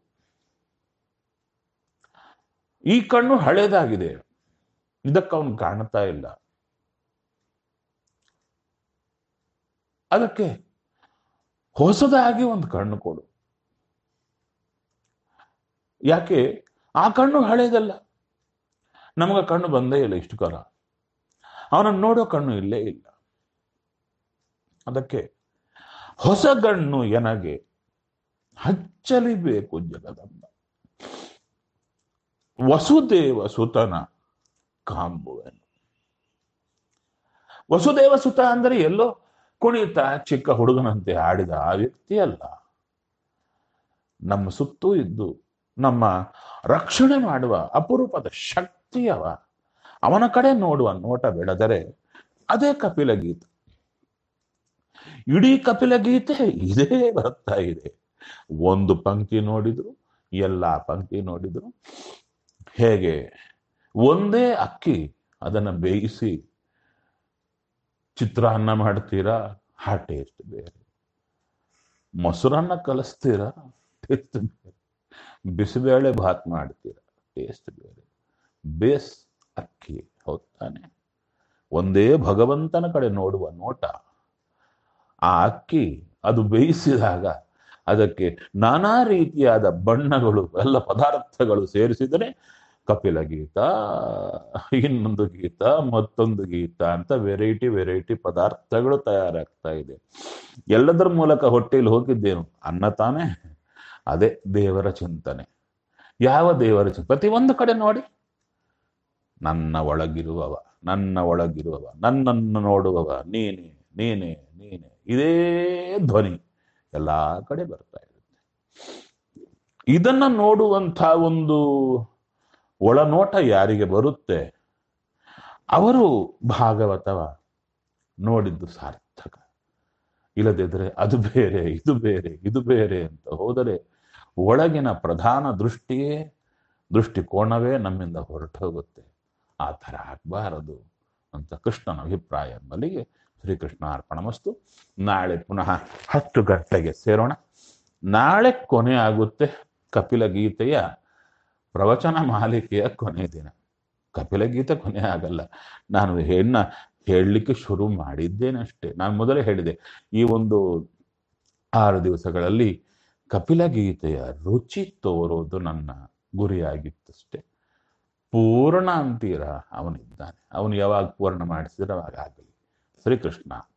ಈ ಕಣ್ಣು ಹಳೇದಾಗಿದೆ ಇದಕ್ಕೆ ಅವನು ಕಾಣ್ತಾ ಇಲ್ಲ ಅದಕ್ಕೆ ಹೊಸದಾಗಿ ಒಂದು ಕಣ್ಣು ಕೊಡು ಯಾಕೆ ಆ ಕಣ್ಣು ಹಳೇದಲ್ಲ ನಮಗ ಕಣ್ಣು ಬಂದೇ ಇಲ್ಲ ಇಷ್ಟು ಕಾಲ ಅವನನ್ನು ನೋಡೋ ಕಣ್ಣು ಇಲ್ಲೇ ಇಲ್ಲ ಅದಕ್ಕೆ ಹೊಸ ಗಣ್ಣು ಎನಗೆ ಹಚ್ಚಲಿಬೇಕು ಜಗದಂಬ ವಸುದೇವ ಸುತನ ಕಾಂಬುವೆನು ವಸುದೇವ ಸುತ ಅಂದ್ರೆ ಎಲ್ಲೋ ಕುಣಿತ ಚಿಕ್ಕ ಹುಡುಗನಂತೆ ಆಡಿದ ಆ ವ್ಯಕ್ತಿ ಅಲ್ಲ ನಮ್ಮ ಸುತ್ತೂ ಇದ್ದು ನಮ್ಮ ರಕ್ಷಣೆ ಮಾಡುವ ಅಪರೂಪದ ಶಕ್ತಿಯವ ಅವನ ಕಡೆ ನೋಡುವ ನೋಟ ಬೆಳೆದರೆ ಅದೇ ಕಪಿಲ ಗೀತೆ ಇಡೀ ಕಪಿಲ ಗೀತೆ ಇದೇ ಬರ್ತಾ ಇದೆ ಒಂದು ಪಂಕ್ತಿ ನೋಡಿದ್ರು ಎಲ್ಲಾ ಪಂಕ್ತಿ ನೋಡಿದ್ರು ಹೇಗೆ ಒಂದೇ ಅಕ್ಕಿ ಅದನ್ನ ಬೇಯಿಸಿ ಚಿತ್ರಾನ್ನ ಮಾಡ್ತೀರಾ ಆ ಟೇಸ್ಟ್ ಬೇರೆ ಮೊಸರನ್ನ ಕಲಿಸ್ತೀರಾ ಟೇಸ್ಟ್ ಬೇರೆ ಬಿಸಿಬೇಳೆ ಭಾತ್ ಮಾಡ್ತೀರಾ ಟೇಸ್ಟ್ ಬೇರೆ ಬೇಸ್ ಅಕ್ಕಿ ಹೌದ್ ತಾನೆ ಒಂದೇ ಭಗವಂತನ ಕಡೆ ನೋಡುವ ನೋಟ ಆ ಅಕ್ಕಿ ಅದು ಬೇಯಿಸಿದಾಗ ಅದಕ್ಕೆ ನಾನಾ ರೀತಿಯಾದ ಬಣ್ಣಗಳು ಎಲ್ಲ ಪದಾರ್ಥಗಳು ಸೇರಿಸಿದರೆ ಕಪಿಲ ಗೀತ ಇನ್ನೊಂದು ಗೀತ ಮತ್ತೊಂದು ಗೀತ ಅಂತ ವೆರೈಟಿ ವೆರೈಟಿ ಪದಾರ್ಥಗಳು ತಯಾರಾಗ್ತಾ ಇದೆ ಎಲ್ಲದರ ಮೂಲಕ ಹೊಟ್ಟೆಯಲ್ಲಿ ಹೋಗಿದ್ದೇನು ಅನ್ನ ತಾನೇ ಅದೇ ದೇವರ ಚಿಂತನೆ ಯಾವ ದೇವರ ಚಿಂತನೆ ಪ್ರತಿಯೊಂದು ಕಡೆ ನೋಡಿ ನನ್ನ ಒಳಗಿರುವವ ನನ್ನ ಒಳಗಿರುವವ ನನ್ನನ್ನು ನೋಡುವವ ನೀನೆ ನೀನೆ ನೀನೆ ಇದೇ ಧ್ವನಿ ಎಲ್ಲಾ ಕಡೆ ಬರ್ತಾ ಇರುತ್ತೆ ಇದನ್ನ ನೋಡುವಂಥ ಒಂದು ಒಳನೋಟ ಯಾರಿಗೆ ಬರುತ್ತೆ ಅವರು ಭಾಗವತವ ನೋಡಿದ್ದು ಸಾರ್ಥಕ ಇಲ್ಲದಿದ್ರೆ ಅದು ಬೇರೆ ಇದು ಬೇರೆ ಇದು ಬೇರೆ ಅಂತ ಹೋದರೆ ಒಳಗಿನ ಪ್ರಧಾನ ದೃಷ್ಟಿಯೇ ದೃಷ್ಟಿಕೋನವೇ ನಮ್ಮಿಂದ ಹೊರಟು ಹೋಗುತ್ತೆ ಆ ಥರ ಆಗಬಾರದು ಅಂತ ಕೃಷ್ಣನ ಅಭಿಪ್ರಾಯ ಎಂಬಲ್ಲಿಗೆ ಶ್ರೀಕೃಷ್ಣ ಅರ್ಪಣಮಸ್ತು ನಾಳೆ ಪುನಃ ಹತ್ತು ಗಂಟೆಗೆ ಸೇರೋಣ ನಾಳೆ ಕೊನೆ ಆಗುತ್ತೆ ಕಪಿಲ ಗೀತೆಯ ಪ್ರವಚನ ಮಾಲಿಕೆಯ ಕೊನೆ ದಿನ ಕಪಿಲ ಗೀತೆ ಕೊನೆ ಆಗಲ್ಲ ನಾನು ಹೆಣ್ಣ ಹೇಳಲಿಕ್ಕೆ ಶುರು ಮಾಡಿದ್ದೇನೆ ಅಷ್ಟೇ ನಾನು ಮೊದಲೇ ಹೇಳಿದೆ ಈ ಒಂದು ಆರು ದಿವಸಗಳಲ್ಲಿ ಕಪಿಲ ಗೀತೆಯ ರುಚಿ ತೋರೋದು ನನ್ನ ಗುರಿಯಾಗಿತ್ತಷ್ಟೇ ಪೂರ್ಣ ಅಂತೀರ ಅವನಿದ್ದಾನೆ ಅವನು ಯಾವಾಗ ಪೂರ್ಣ ಮಾಡಿಸಿದ್ರೆ ಅವಾಗ ಆಗಲಿ ಶ್ರೀಕೃಷ್ಣ